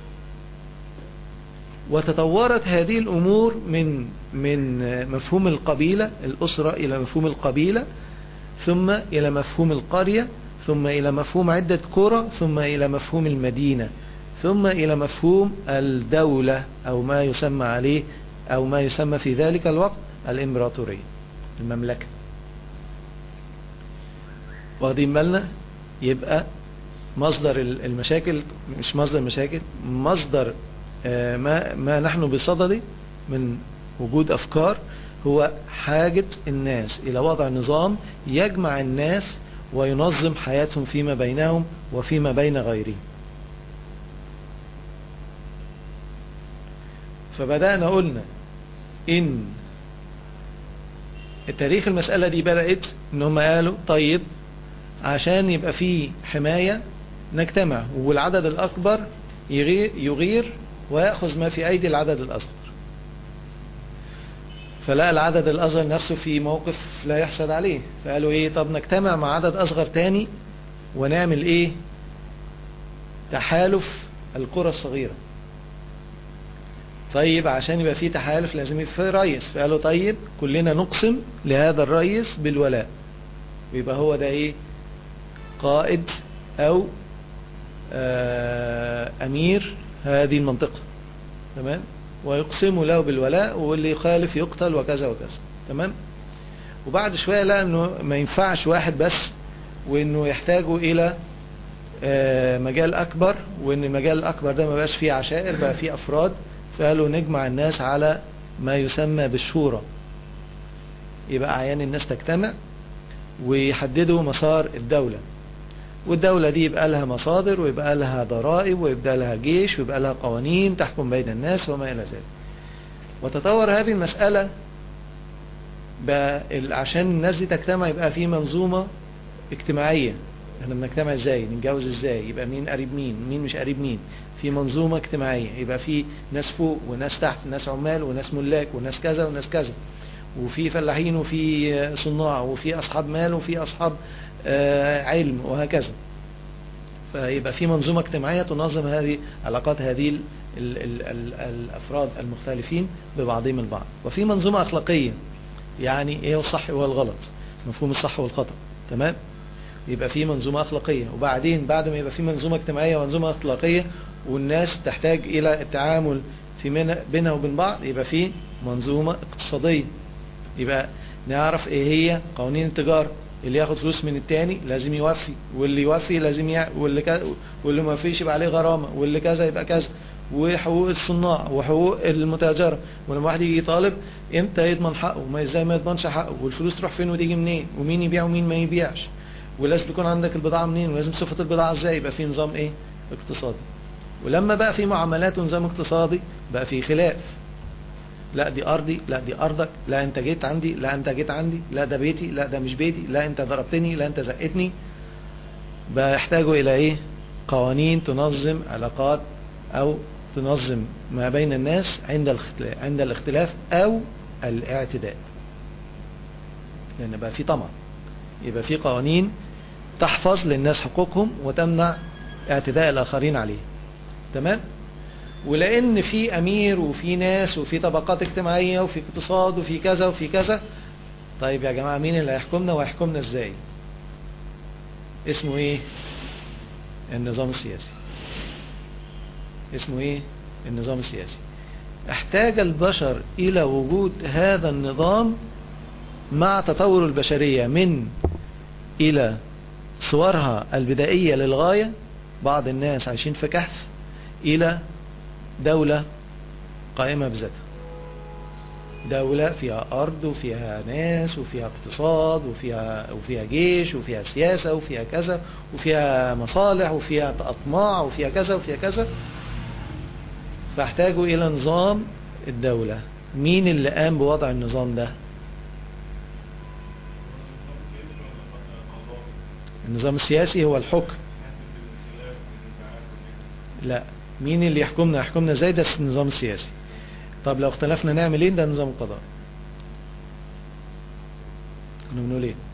وتطورت هذه الامور من من مفهوم القبيلة الاسرة الى مفهوم القبيلة ثم الى مفهوم القرية ثم الى مفهوم عدة قرى ثم الى مفهوم المدينة ثم الى مفهوم الدولة او ما يسمى عليه او ما يسمى في ذلك الوقت الامبراطورية المملكة واخدين بالنا يبقى مصدر ال- المشاكل مش مصدر المشاكل مصدر آه، ما ما نحن بصدده من وجود افكار هو حاجة الناس الى وضع نظام يجمع الناس وينظم حياتهم فيما بينهم وفيما بين غيرهم فبدأنا قلنا ان التاريخ المسألة دي بدأت ان هم قالوا طيب عشان يبقى فيه حماية نجتمع والعدد الأكبر يغير, يغير ويأخذ ما في أيدي العدد الأصغر فلقى العدد الأصغر نفسه في موقف لا يحسد عليه فقالوا إيه طب نجتمع مع عدد أصغر تاني ونعمل إيه تحالف القرى الصغيرة طيب عشان يبقى في تحالف لازم يبقى في رئيس فقالوا طيب كلنا نقسم لهذا الرئيس بالولاء ويبقى هو ده ايه قائد او آه امير هذه المنطقة تمام ويقسم له بالولاء واللي يخالف يقتل وكذا وكذا تمام وبعد شوية لقى انه ما ينفعش واحد بس وانه يحتاجوا الى آه، مجال اكبر وان المجال الاكبر ده ما بقاش فيه عشائر بقى فيه افراد فقالوا نجمع الناس على ما يسمى بالشورى يبقى اعيان الناس تجتمع ويحددوا مسار الدولة والدولة دي يبقى لها مصادر ويبقى لها ضرائب ويبقى لها جيش ويبقى لها قوانين تحكم بين الناس وما إلى ذلك وتطور هذه المسألة بقى ال- عشان الناس دي تجتمع يبقى في منظومة اجتماعية احنا بنجتمع ازاي نتجوز ازاي يبقى مين قريب مين مين مش قريب مين في منظومة اجتماعية يبقى في ناس فوق وناس تحت ناس عمال وناس ملاك وناس كذا وناس كذا وفي فلاحين وفي صناع وفي أصحاب مال وفي أصحاب آه، علم وهكذا فيبقى في منظومة اجتماعية تنظم هذه علاقات هذه ال ال ال ال الأفراد المختلفين ببعضهم البعض وفي منظومة أخلاقية يعني ايه الصح والغلط مفهوم الصح والخطأ تمام يبقى في منظومة أخلاقية وبعدين بعد ما يبقى في منظومة اجتماعية ومنظومة أخلاقية والناس تحتاج إلى التعامل في من- بينها وبين بعض يبقى في منظومة اقتصادية يبقى نعرف ايه هي قوانين التجارة اللي ياخد فلوس من التاني لازم يوفي واللي يوفي لازم يع... واللي ك... واللي ما فيش يبقى عليه غرامة واللي كذا يبقى كذا وحقوق الصناع وحقوق المتاجرة ولما واحد يجي يطالب امتى يضمن حقه وما ازاي ما يضمنش حقه والفلوس تروح فين وتيجي منين ومين يبيع ومين ما يبيعش ولازم تكون عندك البضاعة منين ولازم صفة البضاعة ازاي يبقى في نظام ايه اقتصادي ولما بقى في معاملات ونظام اقتصادي بقى في خلاف لا دي ارضي لا دي ارضك لا انت جيت عندي لا انت جيت عندي لا ده بيتي لا ده مش بيتي لا انت ضربتني لا انت زقتني بقى يحتاجوا الى ايه قوانين تنظم علاقات او تنظم ما بين الناس عند الاختلاف, عند الاختلاف او الاعتداء لان بقى في طمع يبقى في قوانين تحفظ للناس حقوقهم وتمنع اعتداء الاخرين عليه تمام ولان في امير وفي ناس وفي طبقات اجتماعية وفي اقتصاد وفي كذا وفي كذا طيب يا جماعة مين اللي هيحكمنا وهيحكمنا ازاي اسمه ايه النظام السياسي اسمه ايه النظام السياسي احتاج البشر الى وجود هذا النظام مع تطور البشرية من الى صورها البدائية للغاية بعض الناس عايشين في كهف الى دولة قائمة بذاتها دولة فيها أرض وفيها ناس وفيها اقتصاد وفيها, وفيها جيش وفيها سياسة وفيها كذا وفيها مصالح وفيها أطماع وفيها كذا وفيها كذا فاحتاجوا إلى نظام الدولة مين اللي قام بوضع النظام ده النظام السياسي هو الحكم لا مين اللي يحكمنا يحكمنا ازاي ده النظام السياسي طب لو اختلفنا نعمل ايه ده نظام القضاء كنا بنقول ايه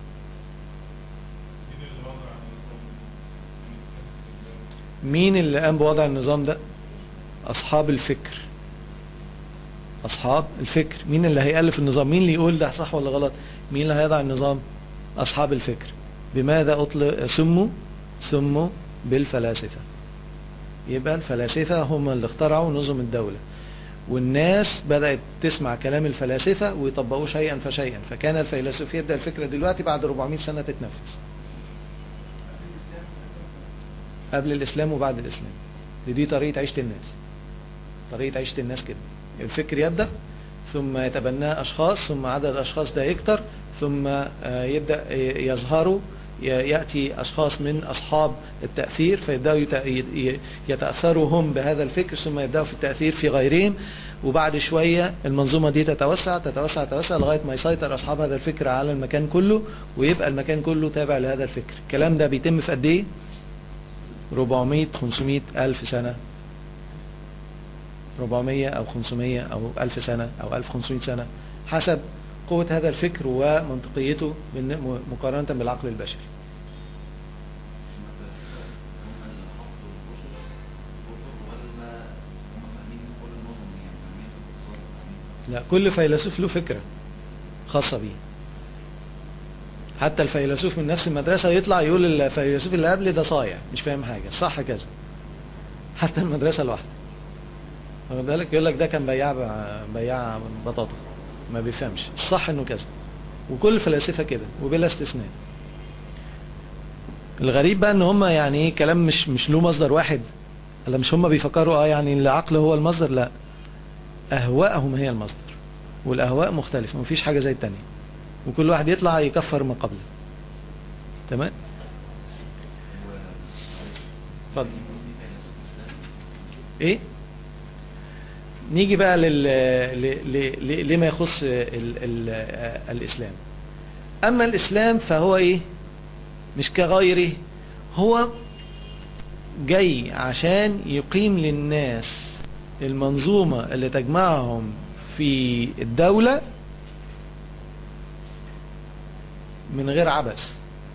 مين اللي قام بوضع النظام ده اصحاب الفكر اصحاب الفكر مين اللي هيألف النظام مين اللي يقول ده صح ولا غلط مين اللي هيضع النظام اصحاب الفكر بماذا اطلق سموا سموا بالفلاسفة يبقى الفلاسفة هم اللي اخترعوا نظم الدولة والناس بدأت تسمع كلام الفلاسفة ويطبقوه شيئا فشيئا فكان الفيلسوف يبدأ الفكرة دلوقتي بعد 400 سنة تتنفذ قبل الإسلام وبعد الإسلام دي طريقة عيشة الناس طريقة عيشة الناس كده الفكر يبدأ ثم يتبناه أشخاص ثم عدد الأشخاص ده يكتر ثم يبدأ يظهروا يأتي أشخاص من أصحاب التأثير فيبدأوا يتأثروا هم بهذا الفكر ثم يبدأوا في التأثير في غيرهم وبعد شوية المنظومة دي تتوسع تتوسع تتوسع لغاية ما يسيطر أصحاب هذا الفكر على المكان كله ويبقى المكان كله تابع لهذا الفكر الكلام ده بيتم في قد ايه 400 500 ألف سنة 400 أو 500 أو 1000 سنة أو 1500 سنة حسب قوة هذا الفكر ومنطقيته مقارنة بالعقل البشري لا كل فيلسوف له فكرة خاصة بيه حتى الفيلسوف من نفس المدرسة يطلع يقول الفيلسوف اللي قبل ده صايع مش فاهم حاجة صح كذا حتى المدرسة الواحدة واخد بالك يقول لك ده كان بياع بياع بطاطا ما بيفهمش الصح انه كذا وكل الفلاسفة كده وبلا استثناء الغريب بقى ان هم يعني ايه كلام مش مش له مصدر واحد ولا مش هم بيفكروا اه يعني العقل هو المصدر لا اهواءهم هي المصدر والاهواء مختلفة مفيش حاجة زي التانية وكل واحد يطلع يكفر ما قبله تمام اتفضل ايه نيجي بقى لل... ل... ل... ل... لما يخص ال... ال... الإسلام أما الإسلام فهو إيه مش كغيره هو جاي عشان يقيم للناس المنظومة اللي تجمعهم في الدولة من غير عبث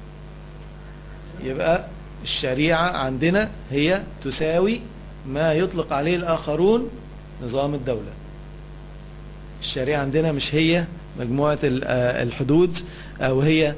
يبقى الشريعة عندنا هي تساوي ما يطلق عليه الآخرون نظام الدولة الشريعة عندنا مش هي مجموعة الحدود أو هي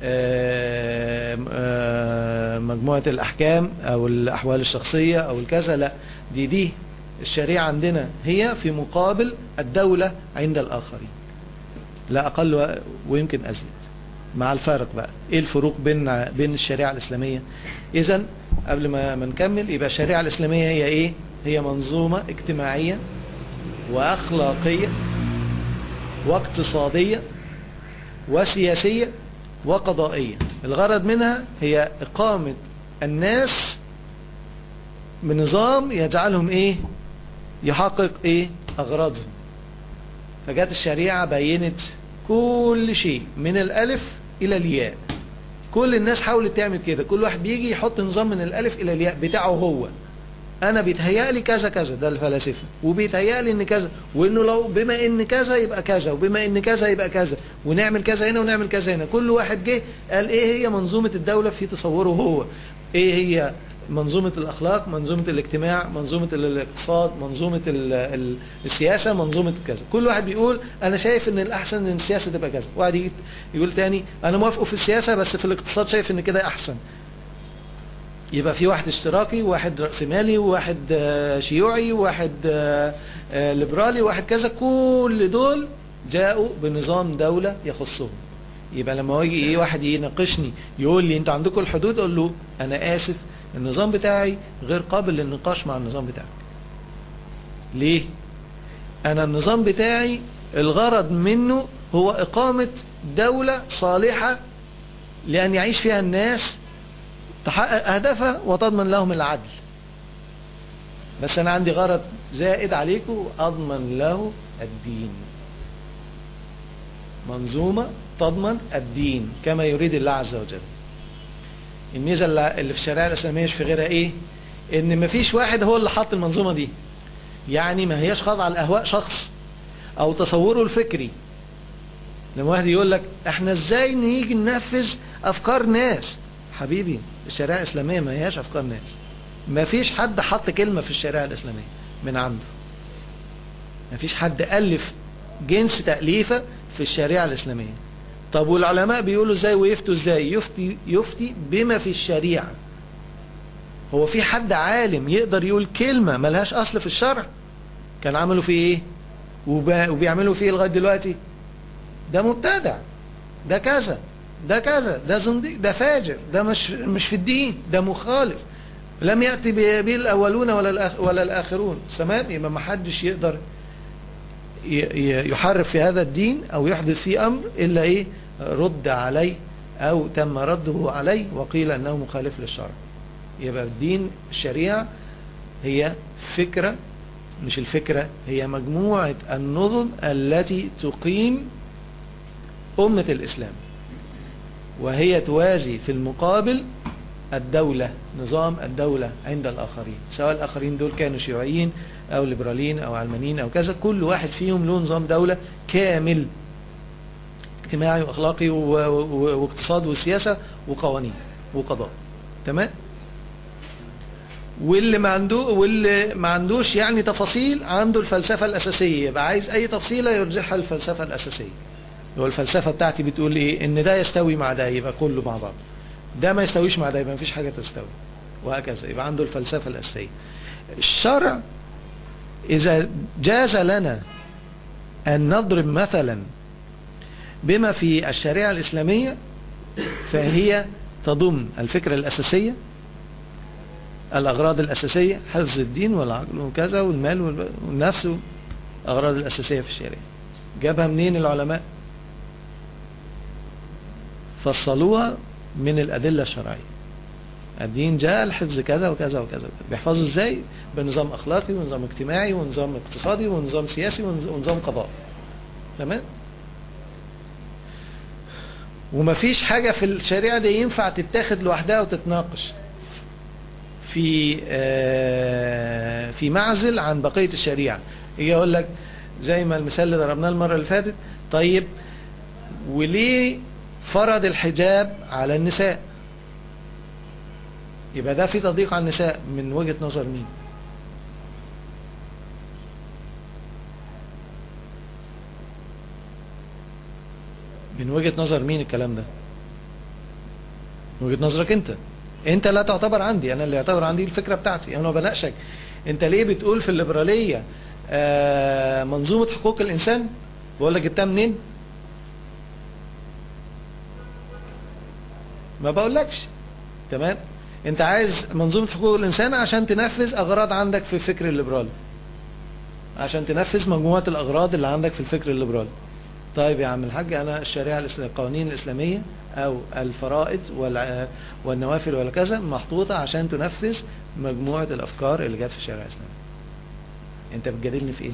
مجموعة الأحكام أو الأحوال الشخصية أو الكذا لا دي دي الشريعة عندنا هي في مقابل الدولة عند الآخرين لا أقل ويمكن أزيد مع الفارق بقى ايه الفروق بين بين الشريعة الإسلامية اذا قبل ما ما نكمل يبقى الشريعة الإسلامية هي ايه هي منظومة اجتماعية وأخلاقية واقتصادية وسياسية وقضائية الغرض منها هي إقامة الناس بنظام يجعلهم ايه يحقق ايه أغراضهم فجات الشريعة بينت كل شيء من الألف إلى الياء كل الناس حاولت تعمل كده كل واحد بيجي يحط نظام من الألف إلى الياء بتاعه هو أنا بيتهيألي كذا كذا ده الفلاسفة وبيتهيألي إن كذا وإنه لو بما إن كذا يبقى كذا وبما إن كذا يبقى كذا ونعمل كذا هنا ونعمل كذا هنا كل واحد جه قال إيه هي منظومة الدولة في تصوره هو إيه هي منظومة الأخلاق منظومة الاجتماع منظومة الاقتصاد منظومة السياسة منظومة كذا كل واحد بيقول أنا شايف إن الأحسن إن السياسة تبقى كذا واحد يقول تاني أنا موافقه في السياسة بس في الاقتصاد شايف إن كده أحسن يبقى في واحد اشتراكي وواحد رأسمالي وواحد شيوعي وواحد ليبرالي وواحد كذا كل دول جاءوا بنظام دولة يخصهم يبقى لما يجي ايه واحد يناقشني يقول لي انتوا عندكم الحدود اقول له انا اسف النظام بتاعي غير قابل للنقاش مع النظام بتاعك ليه انا النظام بتاعي الغرض منه هو اقامة دولة صالحة لان يعيش فيها الناس تحقق اهدافها وتضمن لهم العدل بس انا عندي غرض زائد عليكم اضمن له الدين منظومة تضمن الدين كما يريد الله عز وجل الميزة اللي في الشريعة الإسلامية مش في غيرها إيه إن مفيش واحد هو اللي حط المنظومة دي يعني ما هياش خاضعة لأهواء شخص أو تصوره الفكري لما واحد يقول لك احنا ازاي نيجي ننفذ أفكار ناس حبيبي الشريعة الإسلامية ما هياش أفكار ناس ما فيش حد حط كلمة في الشريعة الإسلامية من عنده ما فيش حد ألف جنس تأليفة في الشريعة الإسلامية طب والعلماء بيقولوا ازاي ويفتوا ازاي يفتي, يفتي بما في الشريعة هو في حد عالم يقدر يقول كلمة ملهاش أصل في الشرع كان عملوا فيه ايه وبيعملوا فيه لغاية دلوقتي ده مبتدع ده كذا ده كذا ده زنديق ده فاجر ده مش مش في الدين ده مخالف لم يأتي به الأولون ولا ولا الآخرون تمام يبقى ما حدش يقدر يحرف في هذا الدين أو يحدث فيه أمر إلا إيه رد عليه أو تم رده عليه وقيل أنه مخالف للشرع يبقى الدين الشريعة هي فكرة مش الفكرة هي مجموعة النظم التي تقيم أمة الإسلام وهي توازي في المقابل الدولة نظام الدولة عند الآخرين سواء الآخرين دول كانوا شيوعيين أو ليبراليين أو علمانيين أو كذا كل واحد فيهم له نظام دولة كامل اجتماعي وأخلاقي واقتصاد وسياسة وقوانين وقضاء تمام واللي ما عنده واللي ما عندوش يعني تفاصيل عنده الفلسفة الأساسية يبقى عايز أي تفصيلة يرجعها الفلسفة الأساسية هو الفلسفة بتاعتي بتقول إيه إن ده يستوي مع ده يبقى كله مع بعض ده ما يستويش مع ده يبقى مفيش حاجة تستوي وهكذا يبقى عنده الفلسفة الأساسية الشرع إذا جاز لنا أن نضرب مثلا بما في الشريعة الإسلامية فهي تضم الفكرة الأساسية الأغراض الأساسية حفظ الدين والعقل وكذا والمال والب- والنفس الأغراض الأساسية في الشريعة جابها منين العلماء فصلوها من الأدلة الشرعية الدين جاء الحفظ كذا وكذا وكذا وكذا. بيحفظوا ازاي بنظام اخلاقي ونظام اجتماعي ونظام اقتصادي ونظام سياسي ونظ- ونظام قضاء تمام ومفيش حاجة في الشريعة دي ينفع تتاخد لوحدها وتتناقش في آه، في معزل عن بقية الشريعة يجي يقول لك زي ما المثال اللي ضربناه المرة اللي فاتت طيب وليه فرض الحجاب على النساء يبقى ده في تضييق على النساء من وجهة نظر مين من وجهة نظر مين الكلام ده من وجهة نظرك انت انت لا تعتبر عندي انا اللي يعتبر عندي الفكرة بتاعتي انا بناقشك انت ليه بتقول في الليبرالية آه منظومة حقوق الانسان بقول لك جبتها منين ما بقولكش تمام انت عايز منظومة حقوق الانسان عشان تنفذ اغراض عندك في الفكر الليبرالي عشان تنفذ مجموعة الاغراض اللي عندك في الفكر الليبرالي طيب يا عم الحاج انا الشريعة الإسلام- القوانين الاسلامية او الفرائض والع- والنوافل وكذا محطوطة عشان تنفذ مجموعة الافكار اللي جت في الشريعة الاسلامية انت بتجادلني في ايه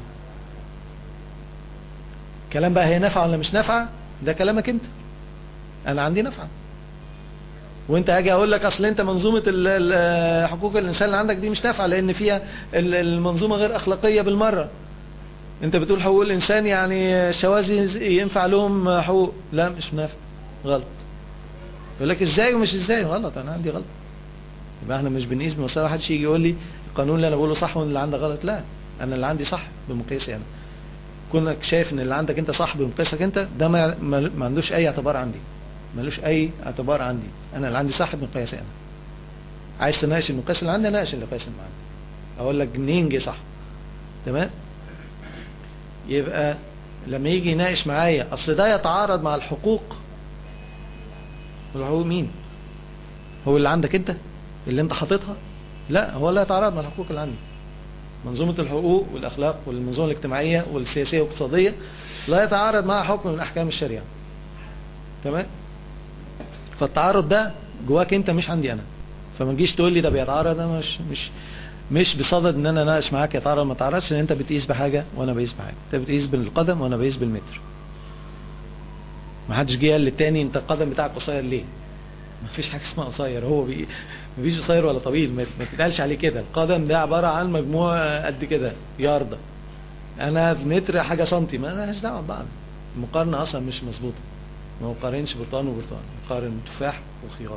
كلام بقى هي نافعة ولا مش نافعة ده كلامك انت انا عندي نافعة وانت اجي اقول لك اصل انت منظومة ال- ال- حقوق الانسان اللي عندك دي مش نافعة لان فيها ال- المنظومة غير اخلاقية بالمرة انت بتقول حقوق الانسان يعني الشواذ ينفع لهم حقوق لا مش نافع غلط يقول لك ازاي ومش ازاي غلط انا عندي غلط يبقى احنا مش بنقيس بمسألة محدش يجي يقول لي القانون اللي انا بقوله صح واللي عندك غلط لا انا اللي عندي صح بمقياسي انا كونك شايف ان اللي عندك انت صح بمقياسك انت ده ما, ما ما عندوش اي اعتبار عندي ملوش اي اعتبار عندي انا اللي عندي صح بمقياسي انا عايز تناقش المقياس اللي عندي ناقش المقياس اللي عندي اقول لك منين جه صح تمام يبقى لما يجي يناقش معايا اصل ده يتعارض مع الحقوق الحقوق مين هو اللي عندك انت اللي انت حاططها لا هو لا يتعارض مع الحقوق اللي عندي منظومة الحقوق والأخلاق والمنظومة الاجتماعية والسياسية والاقتصادية لا يتعارض مع حكم من أحكام الشريعة تمام فالتعارض ده جواك انت مش عندي انا فما تجيش تقول لي ده بيتعارض انا مش مش مش بصدد ان انا اناقش معاك يتعارض ما تعرضش لان انت بتقيس بحاجه وانا بقيس بحاجه انت بتقيس بالقدم وانا بقيس بالمتر ما حدش جه قال للتاني انت القدم بتاعك قصير ليه ما فيش حاجه اسمها قصير هو بي... ما فيش قصير ولا طويل ما ما تتقالش عليه كده القدم ده عباره عن مجموعه قد كده ياردة انا في متر حاجه سنتي ما لهاش دعوه ببعض المقارنه اصلا مش مظبوطه ما نقارنش برتقان وبرتقان نقارن تفاح وخيار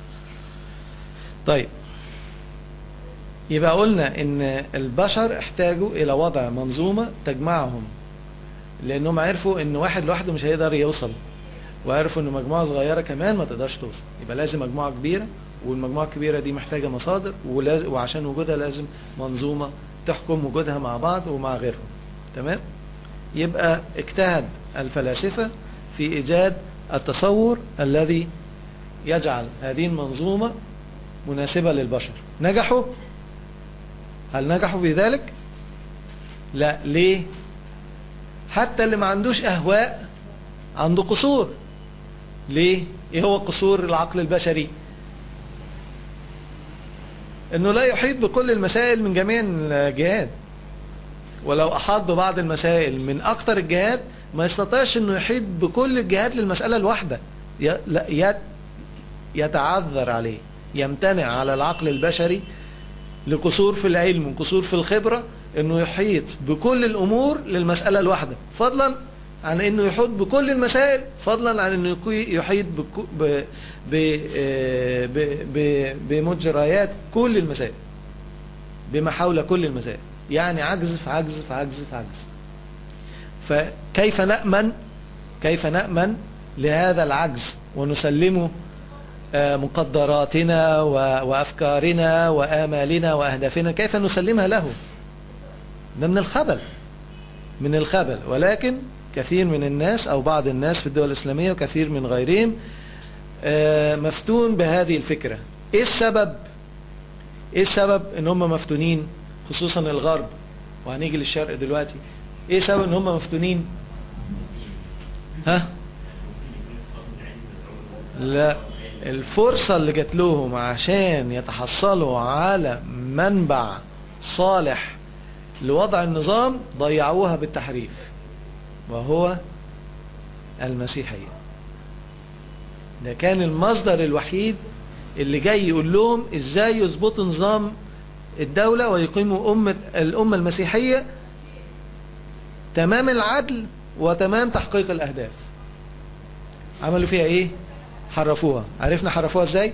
طيب يبقى قلنا ان البشر احتاجوا الى وضع منظومة تجمعهم لانهم عرفوا ان واحد لوحده مش هيقدر يوصل وعرفوا ان مجموعة صغيرة كمان ما تقدرش توصل يبقى لازم مجموعة كبيرة والمجموعة الكبيرة دي محتاجة مصادر ولازم وعشان وجودها لازم منظومة تحكم وجودها مع بعض ومع غيرهم تمام يبقى اجتهد الفلاسفة في ايجاد التصور الذي يجعل هذه المنظومة مناسبة للبشر نجحوا هل نجحوا في ذلك لا ليه حتى اللي ما عندوش اهواء عنده قصور ليه ايه هو قصور العقل البشري انه لا يحيط بكل المسائل من جميع الجهات ولو احاط ببعض المسائل من اكتر الجهات ما يستطيعش انه يحيط بكل الجهات للمسألة الواحدة ي- لا يت- يتعذر عليه يمتنع على العقل البشري لقصور في العلم وقصور في الخبرة انه يحيط بكل الامور للمسألة الواحدة فضلا عن انه يحيط بكل المسائل فضلا عن انه يكو- يحيط بكو- ب- ب- آه، ب- ب- بمجريات كل المسائل بما حول كل المذاهب يعني عجز في عجز في عجز في عجز فكيف نأمن كيف نأمن لهذا العجز ونسلمه آه، مقدراتنا و- وأفكارنا وآمالنا وأهدافنا كيف نسلمها له ده من الخبل من الخبل ولكن كثير من الناس أو بعض الناس في الدول الإسلامية وكثير من غيرهم آه، مفتون بهذه الفكرة إيه السبب إيه السبب إن هم مفتونين خصوصا الغرب وهنيجي للشرق دلوقتي إيه السبب إن هم مفتونين ها لا الفرصة اللي جات لهم عشان يتحصلوا على منبع صالح لوضع النظام ضيعوها بالتحريف وهو المسيحية ده كان المصدر الوحيد اللي جاي يقول لهم ازاي يظبطوا نظام الدولة ويقيموا أمة الأمة المسيحية تمام العدل وتمام تحقيق الأهداف عملوا فيها ايه حرفوها عرفنا حرفوها ازاي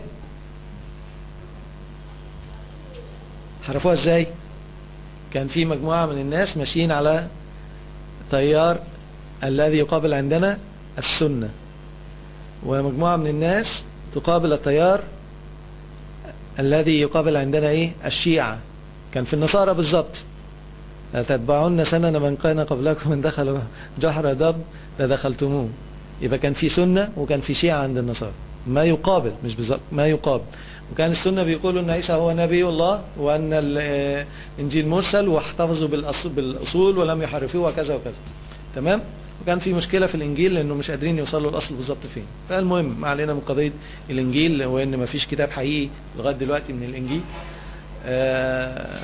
حرفوها ازاي كان في مجموعة من الناس ماشيين على تيار الذي يقابل عندنا السنة ومجموعة من الناس تقابل التيار الذي يقابل عندنا ايه الشيعة كان في النصارى بالظبط لا تتبعون سنن من كان قبلكم من دخلوا جحر دب لدخلتموه يبقى كان في سنة وكان في شيعة عند النصارى ما يقابل مش بالظبط ما يقابل وكان السنة بيقولوا ان عيسى هو نبي الله وان الانجيل مرسل واحتفظوا بالأص- بالاصول ولم يحرفوه وكذا وكذا تمام وكان في مشكلة في الانجيل لانه مش قادرين يوصلوا الاصل بالظبط فين فالمهم ما علينا من قضية الانجيل وان ما فيش كتاب حقيقي لغاية دلوقتي من الانجيل آه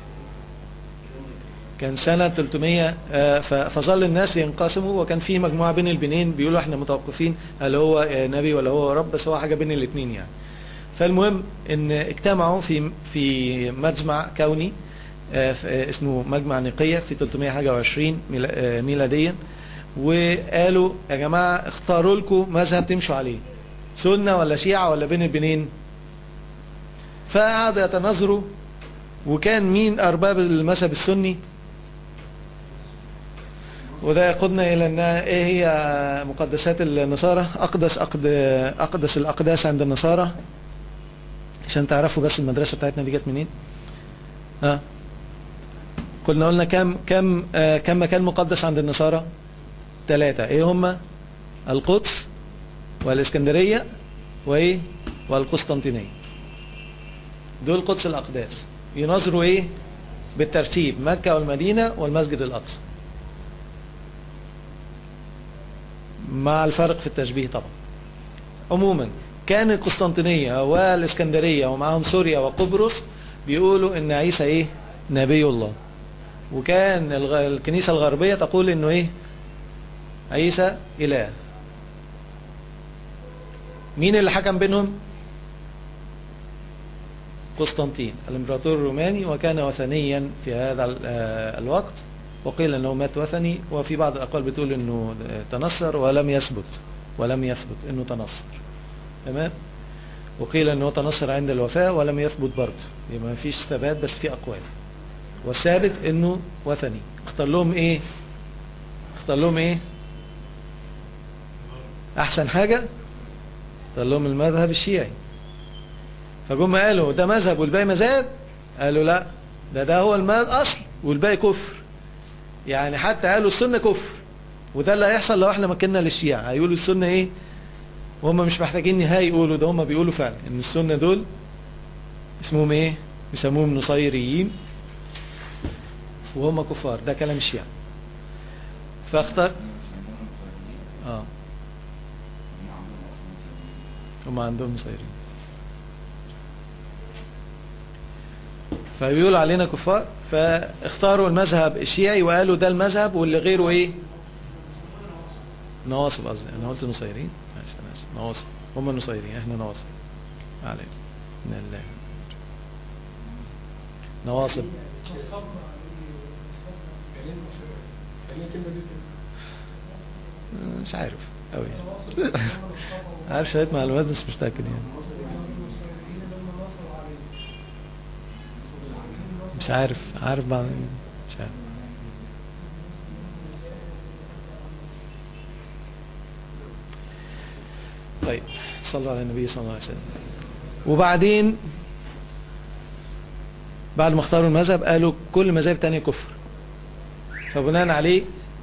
كان سنة 300 آه، ف- فظل الناس ينقسموا وكان في مجموعة بين البنين بيقولوا احنا متوقفين هل هو آه، نبي ولا هو رب بس هو حاجة بين الاثنين يعني فالمهم ان اجتمعوا في في مجمع كوني آه، ف- آه، اسمه مجمع نقية في 321 ميلا- آه، ميلاديا وقالوا يا جماعة اختاروا لكم مذهب تمشوا عليه سنة ولا شيعة ولا بين البنين فقعدوا يتناظروا وكان مين أرباب المذهب السني وده يقودنا إلى أن إيه هي مقدسات النصارى أقدس أقد أقدس الأقداس عند النصارى عشان تعرفوا بس المدرسة بتاعتنا دي جت منين ها قلنا قلنا كم كم آه كم مكان مقدس عند النصارى ثلاثة ايه هما القدس والاسكندرية وايه والقسطنطينية دول قدس الأقداس ينظروا ايه بالترتيب مكة والمدينة والمسجد الأقصى مع الفرق في التشبيه طبعا عموما كان القسطنطينية والاسكندرية ومعهم سوريا وقبرص بيقولوا ان عيسى ايه نبي الله وكان الغ- الكنيسة الغربية تقول انه ايه عيسى اله مين اللي حكم بينهم قسطنطين الامبراطور الروماني وكان وثنيا في هذا ال- آه، الوقت وقيل انه مات وثني وفي بعض الاقوال بتقول انه تنصر ولم يثبت ولم يثبت انه تنصر تمام وقيل انه تنصر عند الوفاة ولم يثبت برضه يبقى ما فيش ثبات بس في اقوال والثابت انه وثني اختار لهم ايه اختار لهم ايه احسن حاجة اختار لهم المذهب الشيعي فجم قالوا ده مذهب والباقي مذاهب قالوا لا ده ده هو المذهب اصل والباقي كفر يعني حتى قالوا السنة كفر وده اللي هيحصل لو احنا مكنا للشيعة هيقولوا السنة ايه وهم مش محتاجين نهاية يقولوا ده هم بيقولوا فعلا ان السنة دول اسمهم ايه بيسموهم نصيريين وهم كفار ده كلام الشيعة فاختار اه هم عندهم نصيريين فبيقولوا علينا كفار فاختاروا المذهب الشيعي وقالوا ده المذهب واللي غيره ايه نواصب قصدي انا قلت نصيرين ماشي انا اسف نواصب هم نصيرين احنا نواصب علينا ان الله نواصب مش عارف قوي يعني عارف شويه معلومات بس مش متاكد يعني مش عارف عارف بعض مش عارف طيب صلوا على النبي صلى الله عليه وسلم وبعدين بعد ما اختاروا المذهب قالوا كل مذاهب تانية كفر فبناء عليه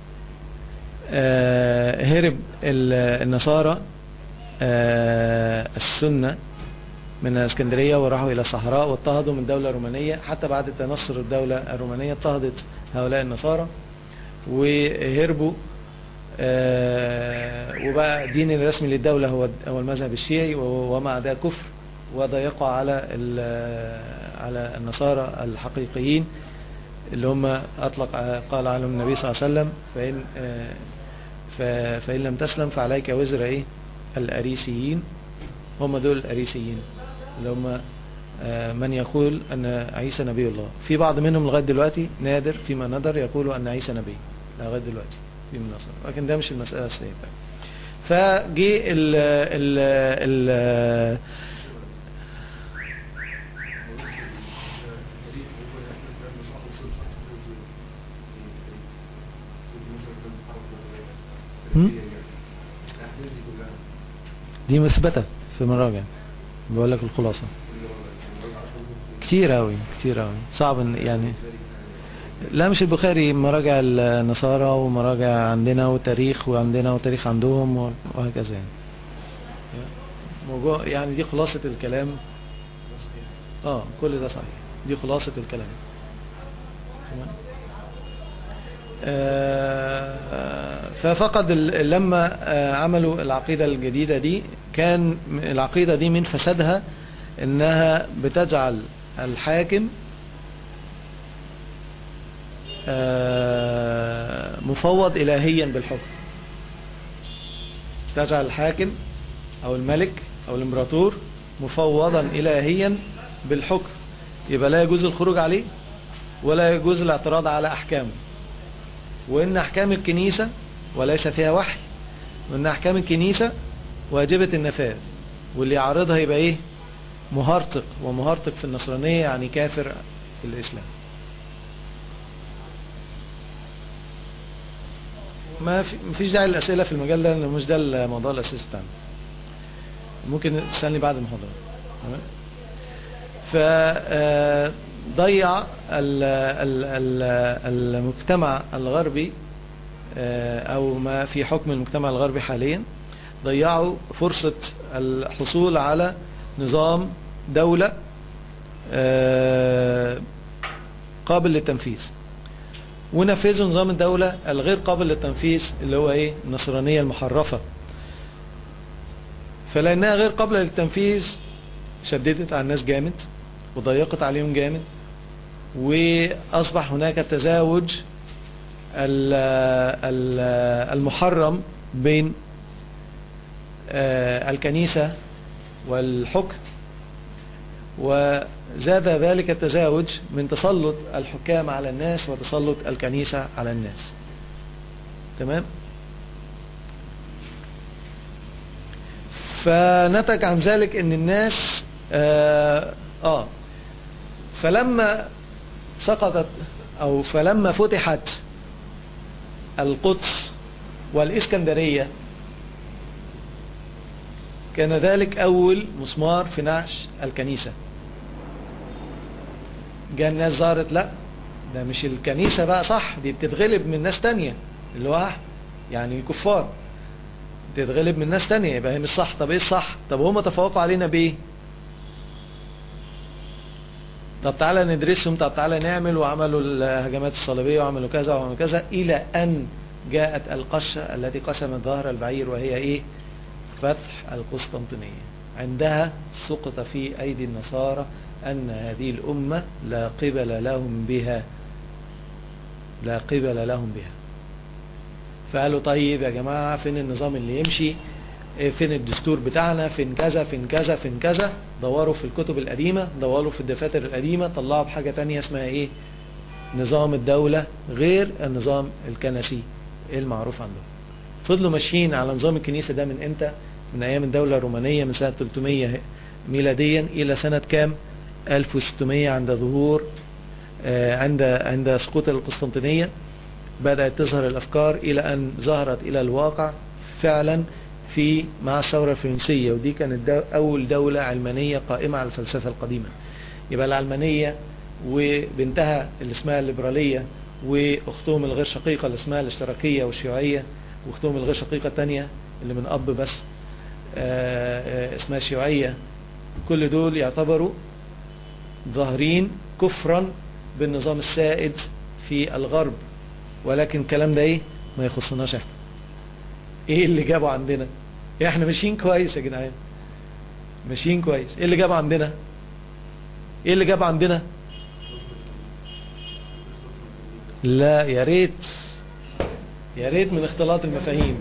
آه، هرب ال- النصارى آه، السنة من الاسكندرية وراحوا إلى الصحراء واضطهدوا من الدولة الرومانية حتى بعد تنصر الدولة الرومانية اضطهدت هؤلاء النصارى وهربوا آه، وبقى الدين الرسمي للدولة هو هو المذهب الشيعي و- ومع ده كفر وضيقوا على ال- على النصارى الحقيقيين اللي هم أطلق قال عنهم النبي صلى الله عليه وسلم فإن آه، ف- فإن لم تسلم فعليك وزر إيه الأريسيين هم دول الأريسيين اللي هم آه، من يقول أن عيسى نبي الله في بعض منهم لغاية دلوقتي نادر فيما ندر يقولوا أن عيسى نبي لغاية دلوقتي في من النصارى لكن ده مش المسألة الأساسية فجي ال ال ال هم؟ دي مثبتة في مراجع بقول لك الخلاصة كتير أوي كتير أوي صعب إن- يعني لا مش البخاري مراجع النصارى ومراجع عندنا وتاريخ وعندنا وتاريخ عندهم و- وهكذا يعني موضوع يعني دي خلاصة الكلام اه كل ده صحيح دي خلاصة الكلام تمام آه، ففقد ال- لما آه، عملوا العقيدة الجديدة دي كان م- العقيدة دي من فسادها انها بتجعل الحاكم آه، مفوض إلهيا بالحكم تجعل الحاكم أو الملك أو الإمبراطور مفوضا إلهيا بالحكم يبقى لا يجوز الخروج عليه ولا يجوز الاعتراض على أحكامه وإن أحكام الكنيسة وليس فيها وحي وإن أحكام الكنيسة واجبة النفاذ واللي يعارضها يبقى إيه مهرطق ومهرطق في النصرانية يعني كافر في الإسلام ما في مفيش داعي للأسئلة في المجال ده لأنه مش ده الموضوع الأساسي بتاعنا ممكن تسألني بعد المحاضرة تمام فضيع المجتمع الغربي آه، أو ما في حكم المجتمع الغربي حاليا ضيعوا فرصة الحصول على نظام دولة آه، قابل للتنفيذ ونفذوا نظام الدولة الغير قابل للتنفيذ اللي هو ايه النصرانية المحرفة فلأنها غير قابلة للتنفيذ شددت على الناس جامد وضيقت عليهم جامد وأصبح هناك تزاوج ال- ال- المحرم بين آه، الكنيسة والحكم وزاد ذلك التزاوج من تسلط الحكام على الناس وتسلط الكنيسة على الناس تمام فنتج عن ذلك ان الناس آه, اه فلما سقطت او فلما فتحت القدس والاسكندرية كان ذلك اول مسمار في نعش الكنيسة جاء الناس ظهرت لا ده مش الكنيسة بقى صح دي بتتغلب من ناس تانية اللي هو يعني الكفار تتغلب من ناس تانية يبقى هي مش صح طب ايه الصح طب هم تفوقوا علينا بايه طب تعالى ندرسهم طب تعالى نعمل وعملوا الهجمات الصليبية وعملوا كذا وعملوا كذا الى ان جاءت القشة التي قسمت ظهر البعير وهي ايه فتح القسطنطينية عندها سقط في ايدي النصارى ان هذه الامة لا قبل لهم بها لا قبل لهم بها فقالوا طيب يا جماعة فين النظام اللي يمشي إيه فين الدستور بتاعنا فين كذا فين كذا فين كذا دوروا في الكتب القديمة دوروا في الدفاتر القديمة طلعوا بحاجة تانية اسمها ايه نظام الدولة غير النظام الكنسي المعروف عندهم فضلوا ماشيين على نظام الكنيسة ده من امتى من ايام الدولة الرومانية من سنة 300 ميلاديا الى سنة كام 1600 عند ظهور آه، عند عند سقوط القسطنطينية بدأت تظهر الأفكار إلى أن ظهرت إلى الواقع فعلا في مع الثورة الفرنسية ودي كانت دو أول دولة علمانية قائمة على الفلسفة القديمة يبقى العلمانية وبنتها اللي اسمها الليبرالية واختهم الغير شقيقة اللي اسمها الاشتراكية والشيوعية واختهم الغير شقيقة التانية اللي من أب بس آه، آه، اسمها الشيوعية كل دول يعتبروا ظاهرين كفرا بالنظام السائد في الغرب ولكن الكلام ده ايه ما يخصناش احنا ايه اللي جابه عندنا احنا ماشيين كويس يا جدعان ماشيين كويس ايه اللي جابه عندنا ايه اللي جابه عندنا لا يا ريت يا ريت من اختلاط المفاهيم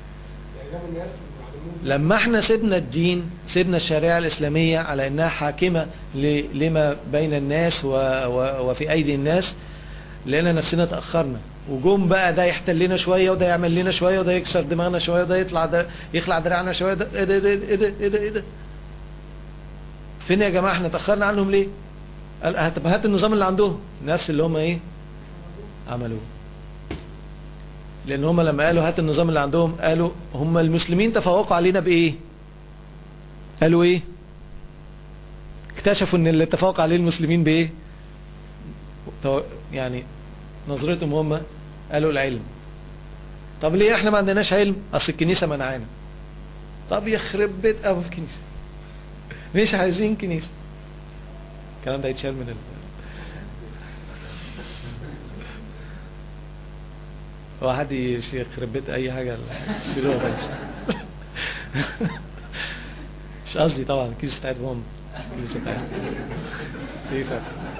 لما احنا سيبنا الدين سيبنا الشريعة الإسلامية على أنها حاكمة ل- لما بين الناس و و وفي أيدي الناس لقينا نفسنا تأخرنا وجم بقى ده يحتل لنا شوية وده يعمل لنا شوية وده يكسر دماغنا شوية وده يطلع ده يخلع دراعنا شوية ده ايه ده ايه ده ايه ده ايه ده فين يا جماعة احنا تأخرنا عنهم ليه قال هات- طب هات النظام اللي عندهم نفس اللي هم ايه عملوه لان هم لما قالوا هات النظام اللي عندهم قالوا هم المسلمين تفوقوا علينا بايه قالوا ايه اكتشفوا ان اللي تفوق عليه المسلمين بايه تو- يعني نظرتهم هم قالوا العلم طب ليه احنا ما عندناش علم اصل الكنيسة منعانا طب يخرب بيت ابو الكنيسة مش عايزين كنيسة الكلام ده يتشال من ال... هو حد يش- يخرب بيت اي حاجة شيلوها بس مش قصدي طبعا الكنيسة بتاعتهم هم مش الكنيسة بتاعتهم ايه فرق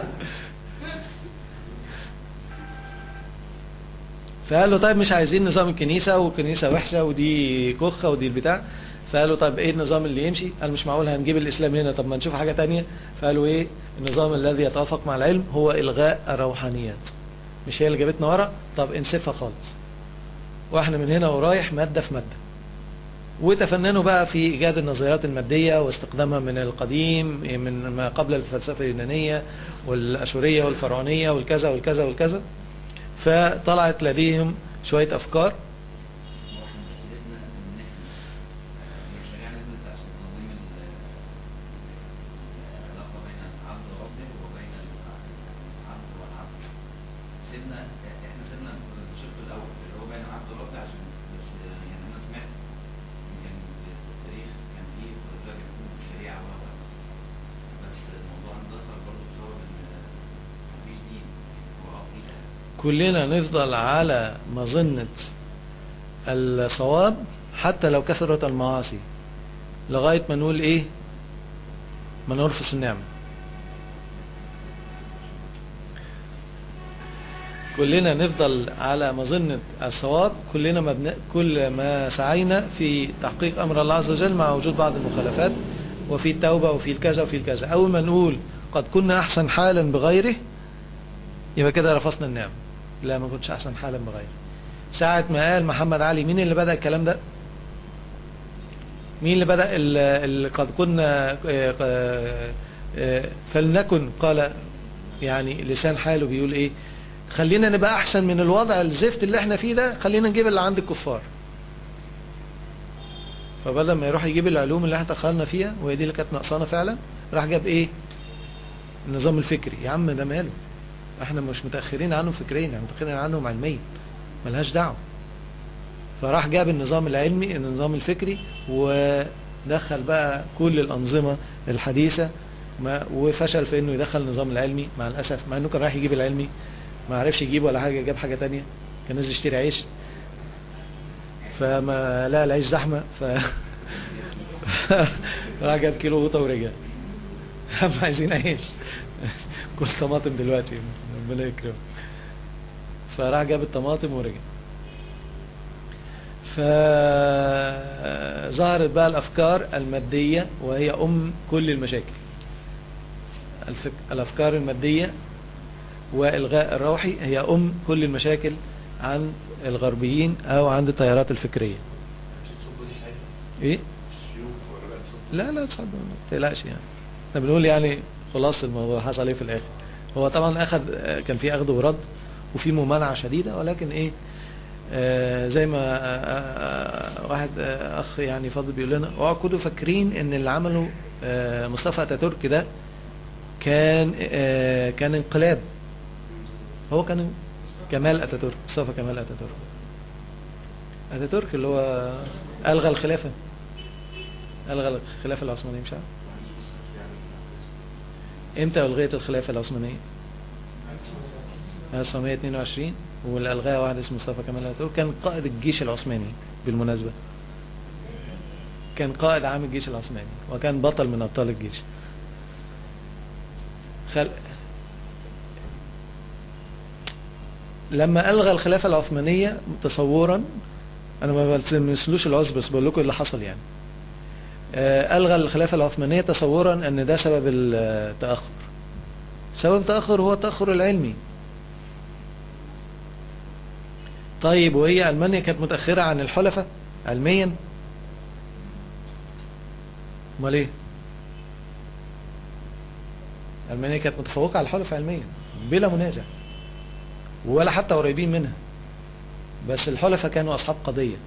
فقالوا طيب مش عايزين نظام الكنيسة والكنيسة وحشة ودي كخة ودي البتاع فقالوا طيب ايه النظام اللي يمشي قال مش معقول هنجيب الاسلام هنا طب ما نشوف حاجة تانية فقالوا ايه النظام الذي يتوافق مع العلم هو الغاء الروحانيات مش هي اللي جابتنا ورا طب انسفها خالص واحنا من هنا ورايح مادة في مادة وتفننوا بقى في ايجاد النظريات المادية واستخدامها من القديم من ما قبل الفلسفة اليونانية والاشورية والفرعونية والكذا والكذا والكذا فطلعت لديهم شوية افكار واحنا مشكلتنا ان احنا الشريعه نزلت عشان تنظيم ال- العلاقه بين العبد وربه وبين العبد والعبد سيبنا احنا سيبنا الشق الاول اللي هو بين العبد وربه عشان بس يعني انا سمعت يمكن في التاريخ كان في خلفاء بيكونوا في الشريعه و بس الموضوع اندثر برضه بسبب ان مفيش دين هو عقيده كلنا نفضل على مظنة الصواب حتى لو كثرت المعاصي لغاية ما نقول ايه ما نرفس النعمة كلنا نفضل على مظنة الصواب كلنا ما بن... كل ما سعينا في تحقيق أمر الله عز وجل مع وجود بعض المخالفات وفي التوبة وفي الكذا وفي الكذا أول ما نقول قد كنا أحسن حالا بغيره يبقى كده رفضنا النعمة لا ما كنتش أحسن حالا بغيره ساعة ما قال محمد علي مين اللي بدأ الكلام ده مين اللي بدأ اللي قد كنا آه، آه، آه، فلنكن قال يعني لسان حاله بيقول ايه خلينا نبقى احسن من الوضع الزفت اللي احنا فيه ده خلينا نجيب اللي عند الكفار فبدل ما يروح يجيب العلوم اللي احنا دخلنا فيها وهي دي اللي كانت ناقصانا فعلا راح جاب ايه النظام الفكري يا عم ده ماله احنا مش متأخرين عنهم فكريا احنا متأخرين عنهم علميا ملهاش دعوه فراح جاب النظام العلمي النظام الفكري ودخل بقى كل الأنظمة الحديثة ما وفشل في انه يدخل النظام العلمي مع الأسف مع انه كان رايح يجيب العلمي ما عرفش يجيب ولا حاجة جاب حاجة تانية كان نازل يشتري عيش فما لا العيش زحمة ف راح جاب كيلو قوطة ورجع هم عايزين عيش كل طماطم دلوقتي ربنا يكرمه فراح جاب الطماطم ورجع فظهرت بقى الأفكار المادية وهي أم كل المشاكل الفك... الأفكار المادية وإلغاء الروحي هي أم كل المشاكل عند الغربيين أو عند التيارات الفكرية الصبة دي ساعتها إيه؟ الشيوخ ولا بقى الصبة لا لا تصدق ما تقلقش يعني احنا بنقول يعني خلاصة الموضوع حصل ايه في الآخر هو طبعا اخذ كان في اخذ ورد وفي ممانعة شديدة ولكن ايه آه زي ما آه آه واحد آه اخ يعني فاضل بيقول لنا اوعوا كنتوا فاكرين ان اللي عمله آه مصطفى اتاتورك ده كان آه كان انقلاب هو كان كمال اتاتورك مصطفى كمال اتاتورك اتاتورك اللي هو الغى الخلافة الغى الخلافة العثمانية مش عارف امتى الغيت الخلافة العثمانية 1922 واللي الغاها واحد اسمه مصطفى كمال اتاتورك كان قائد الجيش العثماني بالمناسبة كان قائد عام الجيش العثماني وكان بطل من ابطال الجيش خل... لما الغى الخلافة العثمانية تصورا انا ما بلتمسلوش العذر بس بقول لكم اللي حصل يعني آه، الغى الخلافة العثمانية تصورا ان ده سبب التأخر سبب التأخر هو التأخر العلمي طيب وهي ألمانيا كانت متأخرة عن الحلفاء علميا امال ايه ألمانيا كانت متفوقة على الحلفاء علميا بلا منازع ولا حتى قريبين منها بس الحلفاء كانوا أصحاب قضية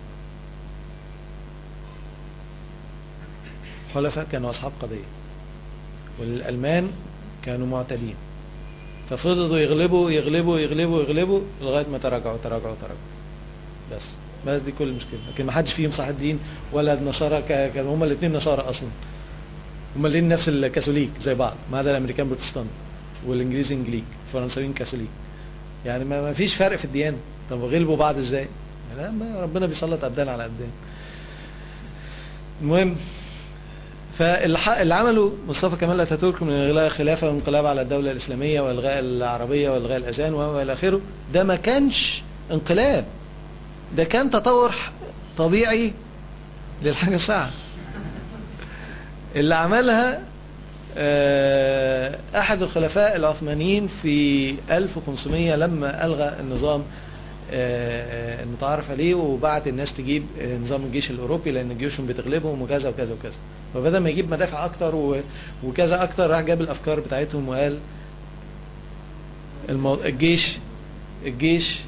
الحلفاء كانوا أصحاب قضية والألمان كانوا معتدين ففضلوا يغلبوا يغلبوا يغلبوا يغلبوا لغاية ما تراجعوا تراجعوا تراجعوا بس بس دي كل المشكلة لكن ما حدش فيهم صاحب دين ولا النصارى ك- كانوا هما الاثنين نصارى أصلا هما الاثنين نفس الكاثوليك زي بعض ما عدا الأمريكان بروتستانت والإنجليز إنجليك الفرنساويين كاثوليك يعني ما ما فيش فرق في الديانة طب غلبوا بعض ازاي لا ما ربنا بيسلط أبدان على أبدان المهم فاللي عمله مصطفى كمال اتاتورك من الغاء الخلافه والانقلاب على الدوله الاسلاميه والغاء العربيه والغاء الاذان والى اخره ده ما كانش انقلاب ده كان تطور ح- طبيعي للحاجه الساعه اللي عملها آه، احد الخلفاء العثمانيين في 1500 لما الغى النظام آه، المتعارف عليه وبعت الناس تجيب آه، نظام الجيش الاوروبي لان جيوشهم بتغلبهم وكذا وكذا وكذا فبدل ما يجيب مدافع اكتر و- وكذا اكتر راح جاب الافكار بتاعتهم وقال المو... الجيش الجيش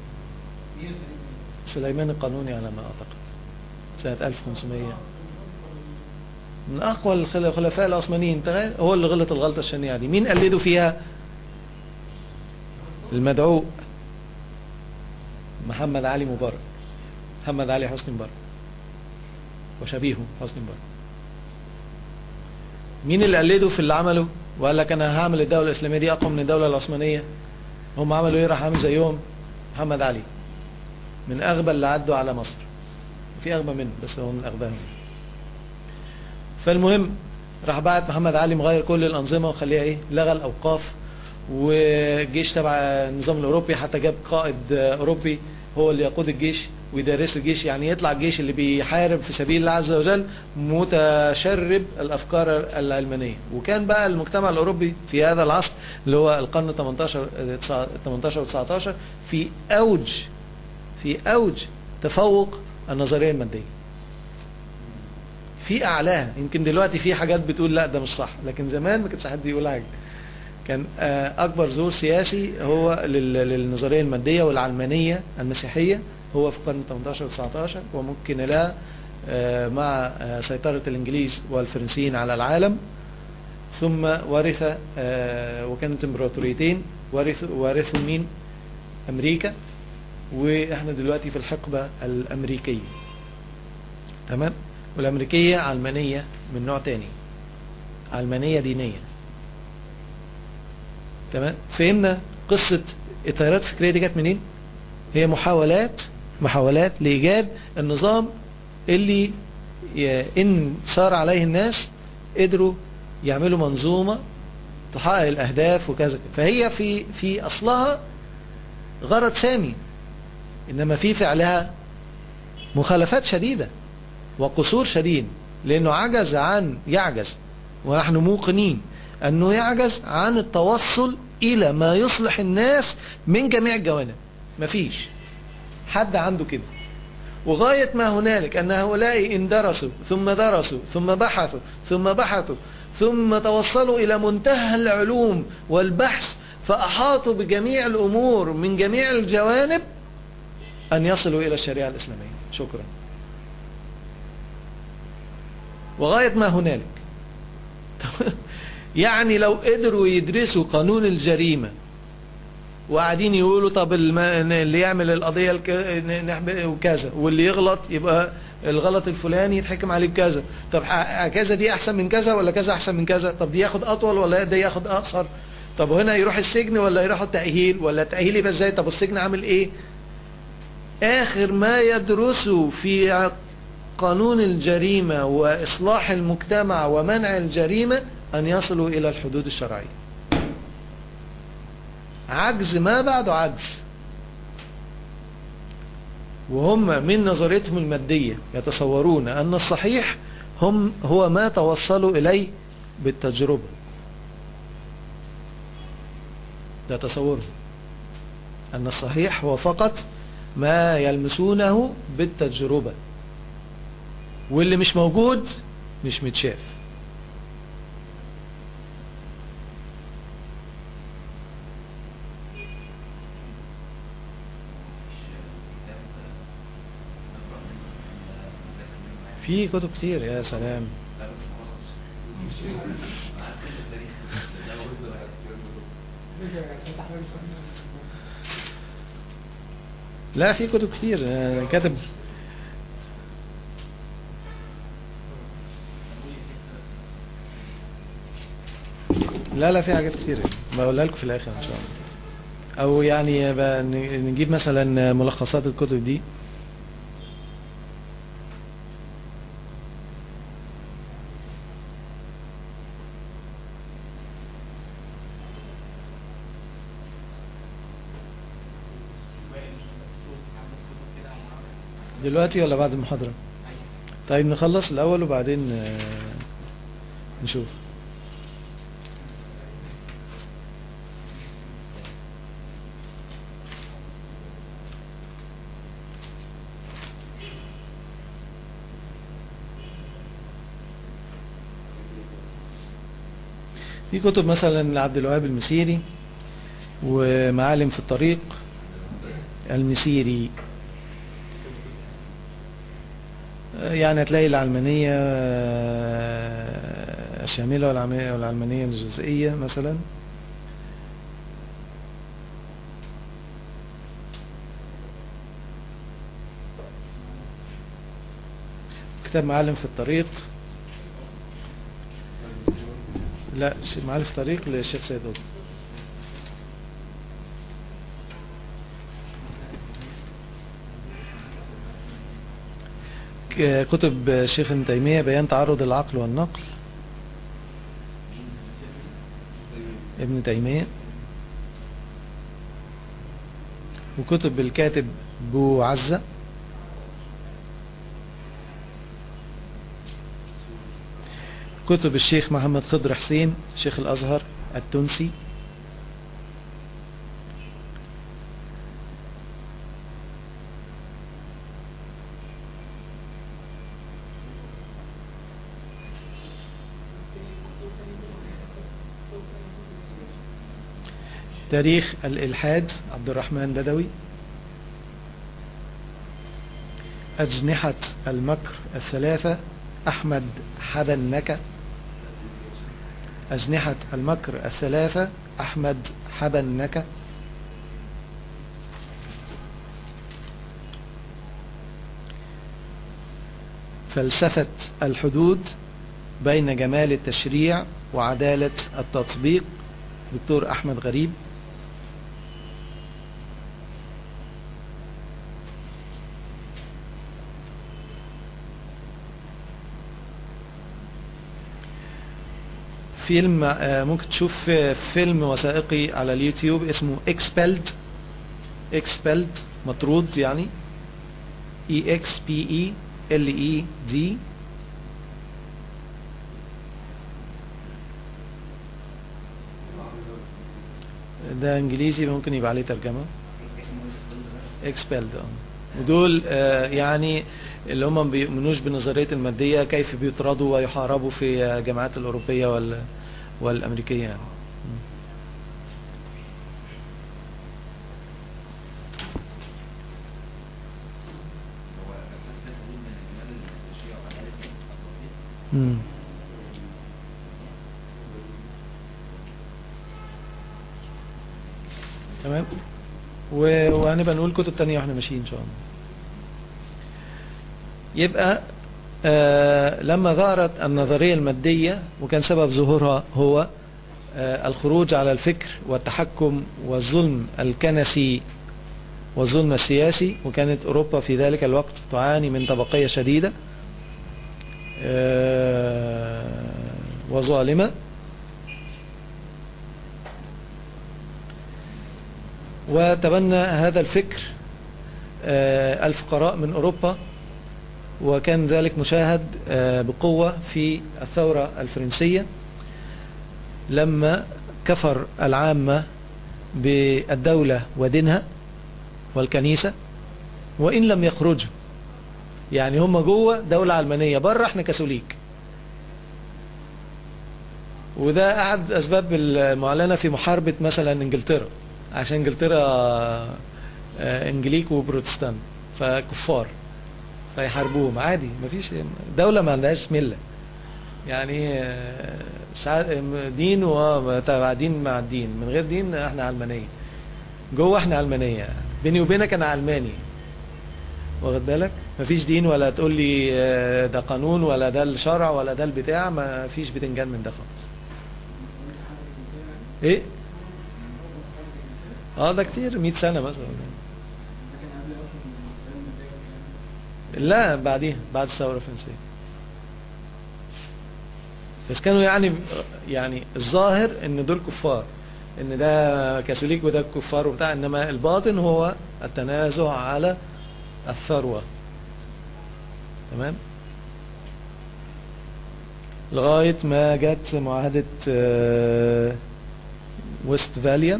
سليمان القانوني على ما اعتقد سنة 1500 من اقوى الخل- الخلفاء العثمانيين تخيل هو اللي غلط الغلطة الشنيعة دي مين قلده فيها المدعو محمد علي مبارك محمد علي حسني مبارك وشبيهه حسني مبارك مين اللي قلده في اللي عمله وقال لك انا هعمل الدولة الاسلامية دي اقوى من الدولة العثمانية هم عملوا ايه راح عامل زيهم محمد علي من اغبى اللي عدوا على مصر في اغبى منه بس هو من اغباهم فالمهم راح بعت محمد علي مغير كل الانظمه وخليها ايه لغى الاوقاف والجيش تبع النظام الاوروبي حتى جاب قائد اوروبي هو اللي يقود الجيش ويدرس الجيش يعني يطلع الجيش اللي بيحارب في سبيل الله عز وجل متشرب الافكار العلمانيه وكان بقى المجتمع الاوروبي في هذا العصر اللي هو القرن 18 18 و19 في اوج في اوج تفوق النظريه الماديه في اعلاها يمكن دلوقتي في حاجات بتقول لا ده مش صح لكن زمان ما كانش حد يقول حاجه كان آه، اكبر ظهور سياسي هو لل- للنظريه الماديه والعلمانيه المسيحيه هو في القرن 18 19 وممكن لها آه، مع آه، سيطره الانجليز والفرنسيين على العالم ثم ورث آه، وكانت امبراطوريتين ورثوا ورثوا مين امريكا واحنا دلوقتي في الحقبه الامريكيه تمام والامريكيه علمانيه من نوع تاني علمانيه دينيه تمام فهمنا قصة التيارات الفكرية دي جت منين هي محاولات محاولات لإيجاد النظام اللي ي- إن صار عليه الناس قدروا يعملوا منظومة تحقق الأهداف وكذا فهي في في أصلها غرض سامي إنما في فعلها مخالفات شديدة وقصور شديد لأنه عجز عن يعجز ونحن موقنين أنه يعجز عن التوصل إلى ما يصلح الناس من جميع الجوانب مفيش حد عنده كده وغاية ما هنالك أن هؤلاء إن درسوا ثم درسوا ثم بحثوا ثم بحثوا ثم توصلوا إلى منتهى العلوم والبحث فأحاطوا بجميع الأمور من جميع الجوانب أن يصلوا إلى الشريعة الإسلامية شكرا وغاية ما هنالك يعني لو قدروا يدرسوا قانون الجريمة وقاعدين يقولوا طب الم- اللي يعمل القضية الك- نحب- وكذا واللي يغلط يبقى الغلط الفلاني يتحكم عليه بكذا طب ح- كذا دي احسن من كذا ولا كذا احسن من كذا طب دي ياخد اطول ولا ده ياخد اقصر طب هنا يروح السجن ولا يروح التأهيل ولا التأهيل يبقى ازاي طب السجن عامل ايه اخر ما يدرسوا في قانون الجريمة واصلاح المجتمع ومنع الجريمة ان يصلوا الى الحدود الشرعية عجز ما بعده عجز وهم من نظريتهم المادية يتصورون أن الصحيح هم هو ما توصلوا إليه بالتجربة ده تصورهم أن الصحيح هو فقط ما يلمسونه بالتجربة واللي مش موجود مش متشاف في كتب كتير يا سلام لا بس خلاص عارف التاريخ لا في كتب كتير آه، كاتب لا لا في حاجات كتير بقولها لكم في الاخر ان شاء الله او يعني بقى ن- نجيب مثلا ملخصات الكتب دي دلوقتي ولا بعد المحاضرة طيب نخلص الاول وبعدين آه، نشوف في كتب مثلا لعبد الوهاب المسيري ومعالم في الطريق المسيري يعني هتلاقي العلمانية آه، الشاملة والعم- والعلمانية الجزئية مثلا كتاب معلم في الطريق لا ش- معلم في الطريق للشيخ سيد قطب ك- كتب الشيخ ابن تيمية بيان تعرض العقل والنقل ابن تيمية وكتب الكاتب بو عزة كتب الشيخ محمد خضر حسين شيخ الأزهر التونسي تاريخ الإلحاد عبد الرحمن بدوي أجنحة المكر الثلاثة أحمد حبنكة أجنحة المكر الثلاثة أحمد حبنكة فلسفة الحدود بين جمال التشريع وعدالة التطبيق دكتور أحمد غريب فيلم آه، ممكن تشوف آه، فيلم وثائقي على اليوتيوب اسمه Expelled Expelled مطرود يعني E X P E L E D ده انجليزي ممكن يبقى عليه ترجمة expelled اه ودول آه، يعني اللي هم ما بيؤمنوش بنظرية المادية كيف بيطردوا ويحاربوا في الجامعات الأوروبية وال والأمريكية يعني مم. تمام و- وهنبقى نقول كتب تانية واحنا ماشيين ان شاء الله يبقى آه لما ظهرت النظرية المادية وكان سبب ظهورها هو آه الخروج على الفكر والتحكم والظلم الكنسي والظلم السياسي وكانت أوروبا في ذلك الوقت تعاني من طبقية شديدة آه وظالمة وتبنى هذا الفكر آه، الفقراء من أوروبا وكان ذلك مشاهد آه، بقوة في الثورة الفرنسية لما كفر العامة بالدولة ودينها والكنيسة وإن لم يخرجوا يعني هم جوه دولة علمانية بره احنا كاثوليك وده أحد أسباب المعلنة في محاربة مثلا إنجلترا عشان إنجلترا آه، إنجليك وبروتستان فكفار فيحاربوهم عادي مفيش دولة ما عندهاش ملة يعني آه، ساعات- دين وتبع دين مع الدين من غير دين احنا علمانية جوه احنا علمانية بيني وبينك انا علماني واخد بالك مفيش دين ولا تقول لي آه، ده قانون ولا ده الشرع ولا ده البتاع ما فيش بتنجان من ده خالص ايه اه ده كتير 100 سنة مثلا لا بعديها بعد الثورة الفرنسية بس كانوا يعني يعني الظاهر ان دول كفار ان ده كاثوليك وده كفار وبتاع انما الباطن هو التنازع على الثروة تمام لغاية ما جت معاهدة آه، ويستفاليا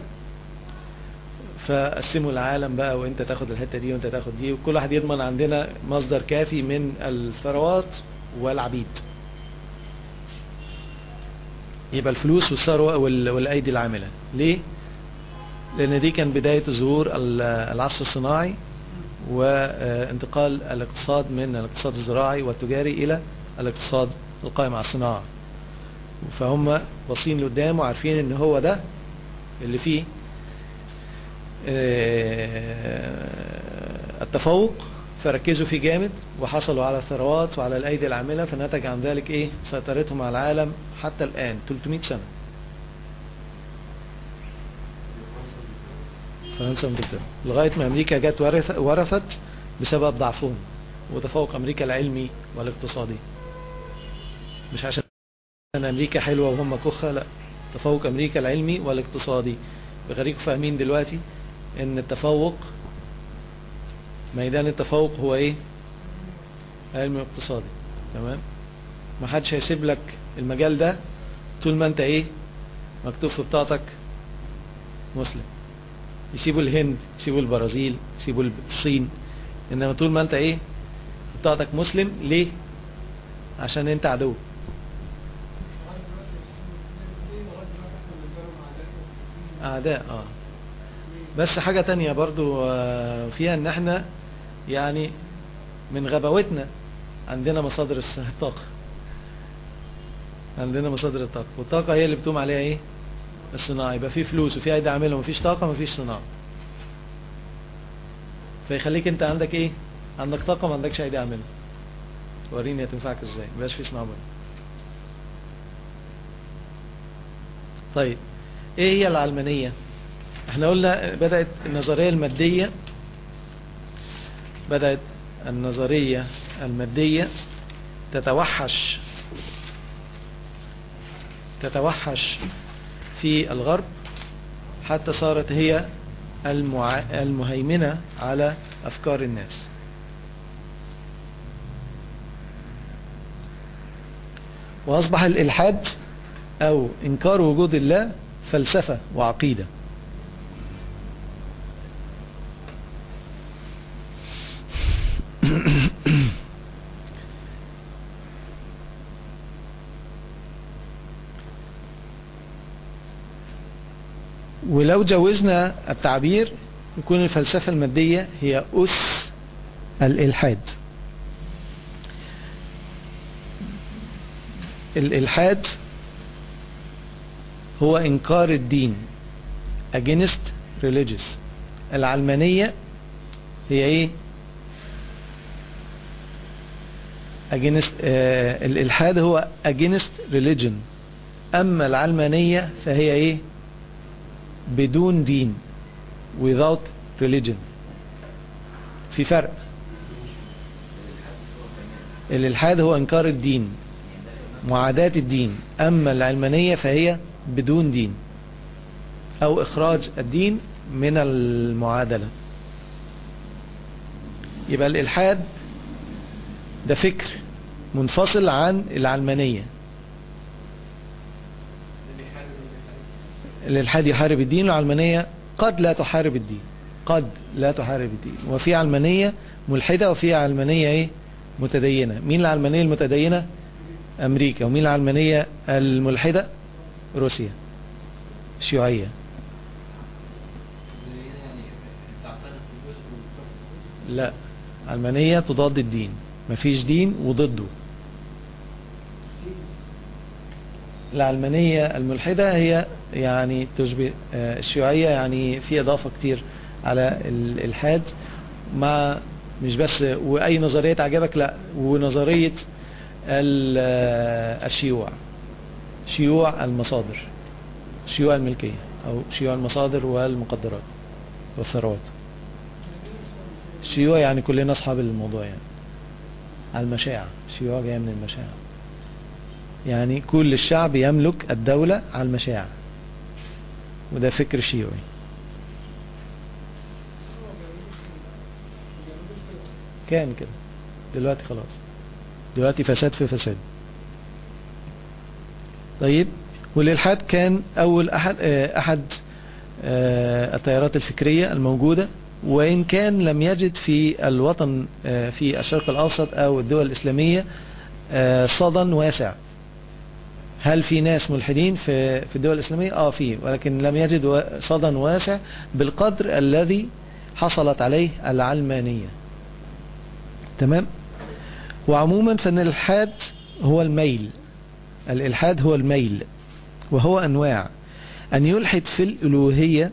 فقسموا العالم بقى وانت تاخد الحتة دي وانت تاخد دي وكل واحد يضمن عندنا مصدر كافي من الثروات والعبيد يبقى الفلوس والثروة وال- والأيدي العاملة ليه؟ لأن دي كان بداية ظهور ال- العصر الصناعي وانتقال الاقتصاد من الاقتصاد الزراعي والتجاري إلى الاقتصاد القائم على الصناعة فهم باصين لقدام وعارفين ان هو ده اللي فيه آه، التفوق فركزوا فيه جامد وحصلوا على الثروات وعلى الأيدي العاملة فنتج عن ذلك إيه سيطرتهم على العالم حتى الآن 300 سنة فرنسا وانجلترا لغاية ما أمريكا جت ورث- ورثت بسبب ضعفهم وتفوق أمريكا العلمي والاقتصادي مش عشان أمريكا حلوة وهم كخة لا تفوق أمريكا العلمي والاقتصادي بخليكم فاهمين دلوقتي ان التفوق ميدان التفوق هو ايه علم اقتصادي تمام ما حدش هيسيب لك المجال ده طول ما انت ايه مكتوب في بطاقتك مسلم يسيبوا الهند يسيبوا البرازيل يسيبوا الصين انما طول ما انت ايه في بطاقتك مسلم ليه عشان انت عدو اعداء اه بس حاجة تانية برضو آه، فيها ان احنا يعني من غباوتنا عندنا مصادر الس- الطاقة عندنا مصادر الطاقة والطاقة هي اللي بتقوم عليها ايه الصناعة يبقى في فلوس وفي ايدي عاملة ومفيش طاقة مفيش صناعة فيخليك انت عندك ايه عندك طاقة ما عندكش ايدي عاملة وريني هتنفعك ازاي مبقاش في صناعة بقى. طيب ايه هي العلمانية احنا قلنا بدأت النظرية المادية بدأت النظرية المادية تتوحش تتوحش في الغرب حتى صارت هي المع... المهيمنة على أفكار الناس وأصبح الإلحاد أو إنكار وجود الله فلسفة وعقيدة ولو جوزنا التعبير يكون الفلسفة المادية هي أس الإلحاد الإلحاد هو إنكار الدين against religious العلمانية هي إيه against آه الإلحاد هو against religion أما العلمانية فهي إيه بدون دين without religion في فرق الإلحاد هو إنكار الدين معاداة الدين أما العلمانية فهي بدون دين أو إخراج الدين من المعادلة يبقى الإلحاد ده فكر منفصل عن العلمانية الإلحاد يحارب الدين والعلمانية قد لا تحارب الدين قد لا تحارب الدين وفي علمانية ملحدة وفي علمانية ايه متدينة مين العلمانية المتدينة أمريكا ومين العلمانية الملحدة روسيا شيوعية لا علمانية تضاد الدين مفيش دين وضده العلمانية الملحدة هي يعني تشبه الشيوعية يعني في إضافة كتير على الإلحاد مع مش بس وأي نظرية تعجبك لا ونظرية الشيوع شيوع المصادر شيوع الملكية أو شيوع المصادر والمقدرات والثروات شيوع يعني كلنا أصحاب الموضوع يعني على المشاعر شيوع جاية من المشاعر يعني كل الشعب يملك الدولة على المشاعر وده فكر شيوعي كان كده دلوقتي خلاص دلوقتي فساد في فساد طيب والإلحاد كان أول أحد أحد التيارات الفكرية الموجودة وإن كان لم يجد في الوطن في الشرق الأوسط أو الدول الإسلامية صدى واسع هل في ناس ملحدين في في الدول الإسلامية؟ آه في ولكن لم يجد صدى واسع بالقدر الذي حصلت عليه العلمانية تمام؟ وعموما فإن الإلحاد هو الميل الإلحاد هو الميل وهو أنواع أن يلحد في الألوهية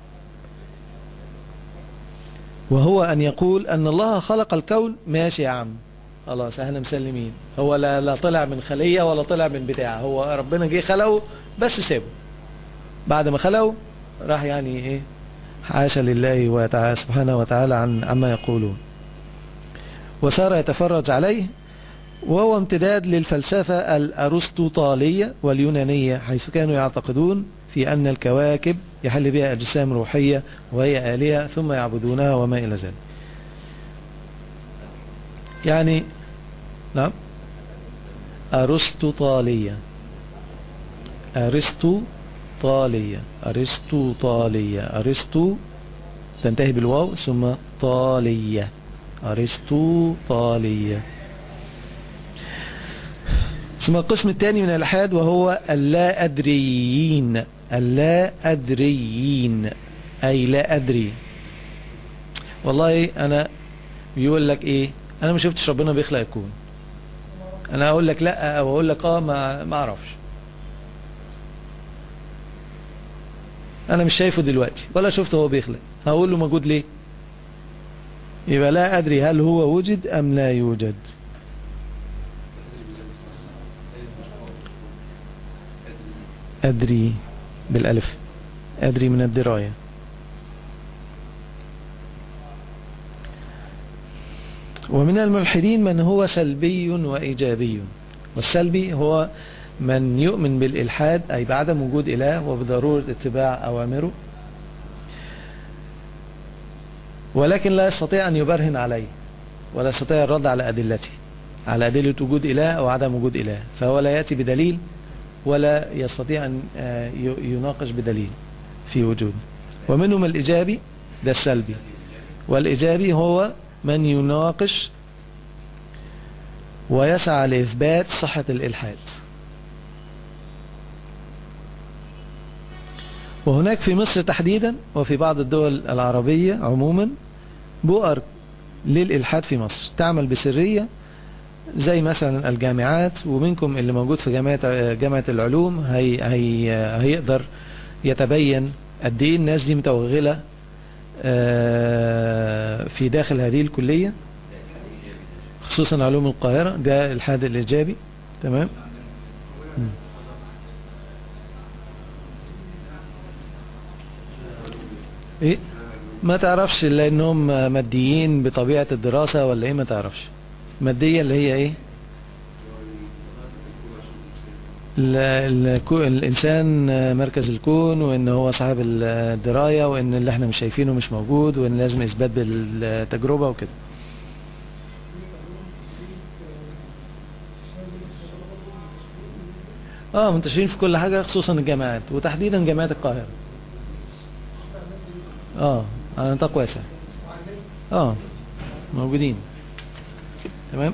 وهو أن يقول أن الله خلق الكون ماشي يا عم خلاص احنا مسلمين هو لا, لا طلع من خلية ولا طلع من بتاع هو ربنا جه خلقه بس سابه بعد ما خلقه راح يعني ايه حاشا لله وتعالى سبحانه وتعالى عن عما يقولون وصار يتفرج عليه وهو امتداد للفلسفة الأرسطوطالية واليونانية حيث كانوا يعتقدون في أن الكواكب يحل بها أجسام روحية وهي آلهة ثم يعبدونها وما إلى ذلك يعني نعم أرسطوطالية أرسطوطالية أرسطوطالية أرسطو تنتهي بالواو ثم طالية أرسطوطالية ثم القسم الثاني من الإلحاد وهو اللا أدريين اللا أدريين أي لا أدري والله أنا بيقول لك إيه أنا ما شفتش ربنا بيخلق الكون أنا أقول لك لا أو أقول لك آه ما ما أعرفش أنا مش شايفه دلوقتي ولا شفته هو بيخلق هقول له موجود ليه يبقى لا أدري هل هو وجد أم لا يوجد أدري بالألف أدري من الدراية ومن الملحدين من هو سلبي وإيجابي والسلبي هو من يؤمن بالإلحاد أي بعدم وجود إله وبضرورة اتباع أوامره ولكن لا يستطيع أن يبرهن عليه ولا يستطيع الرد على أدلته على أدلة وجود إله أو عدم وجود إله فهو لا يأتي بدليل ولا يستطيع أن يناقش بدليل في وجوده ومنهم الإيجابي ده السلبي والإيجابي هو من يناقش ويسعى لإثبات صحة الإلحاد وهناك في مصر تحديدا وفي بعض الدول العربية عموما بؤر للإلحاد في مصر تعمل بسرية زي مثلا الجامعات ومنكم اللي موجود في جامعة جامعة العلوم هي هي هيقدر يتبين قد ايه الناس دي متوغلة آه، في داخل هذه الكلية خصوصا علوم القاهرة ده الحاد الإيجابي تمام مم. ايه ما تعرفش لانهم ماديين بطبيعة الدراسة ولا ايه ما تعرفش مادية اللي هي ايه ال- الكو- الإنسان مركز الكون وإن هو صاحب الدراية وإن اللي احنا مش شايفينه مش موجود وإن لازم إثبات بالتجربة وكده اه منتشرين في كل حاجة خصوصا الجامعات وتحديدا جامعات القاهرة اه على نطاق واسع اه موجودين تمام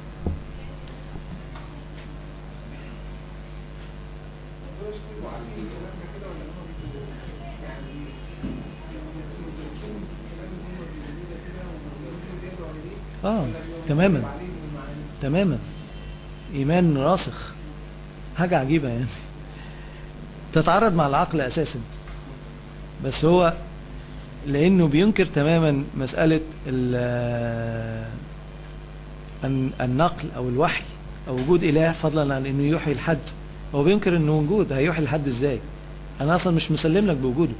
اه تماما تماما ايمان راسخ حاجة عجيبة يعني تتعارض مع العقل اساسا بس هو لانه بينكر تماما مسألة ال- الن- النقل او الوحي او وجود اله فضلا عن انه يوحي الحد هو بينكر انه وجود هيوحي الحد ازاي انا اصلا مش مسلم لك بوجوده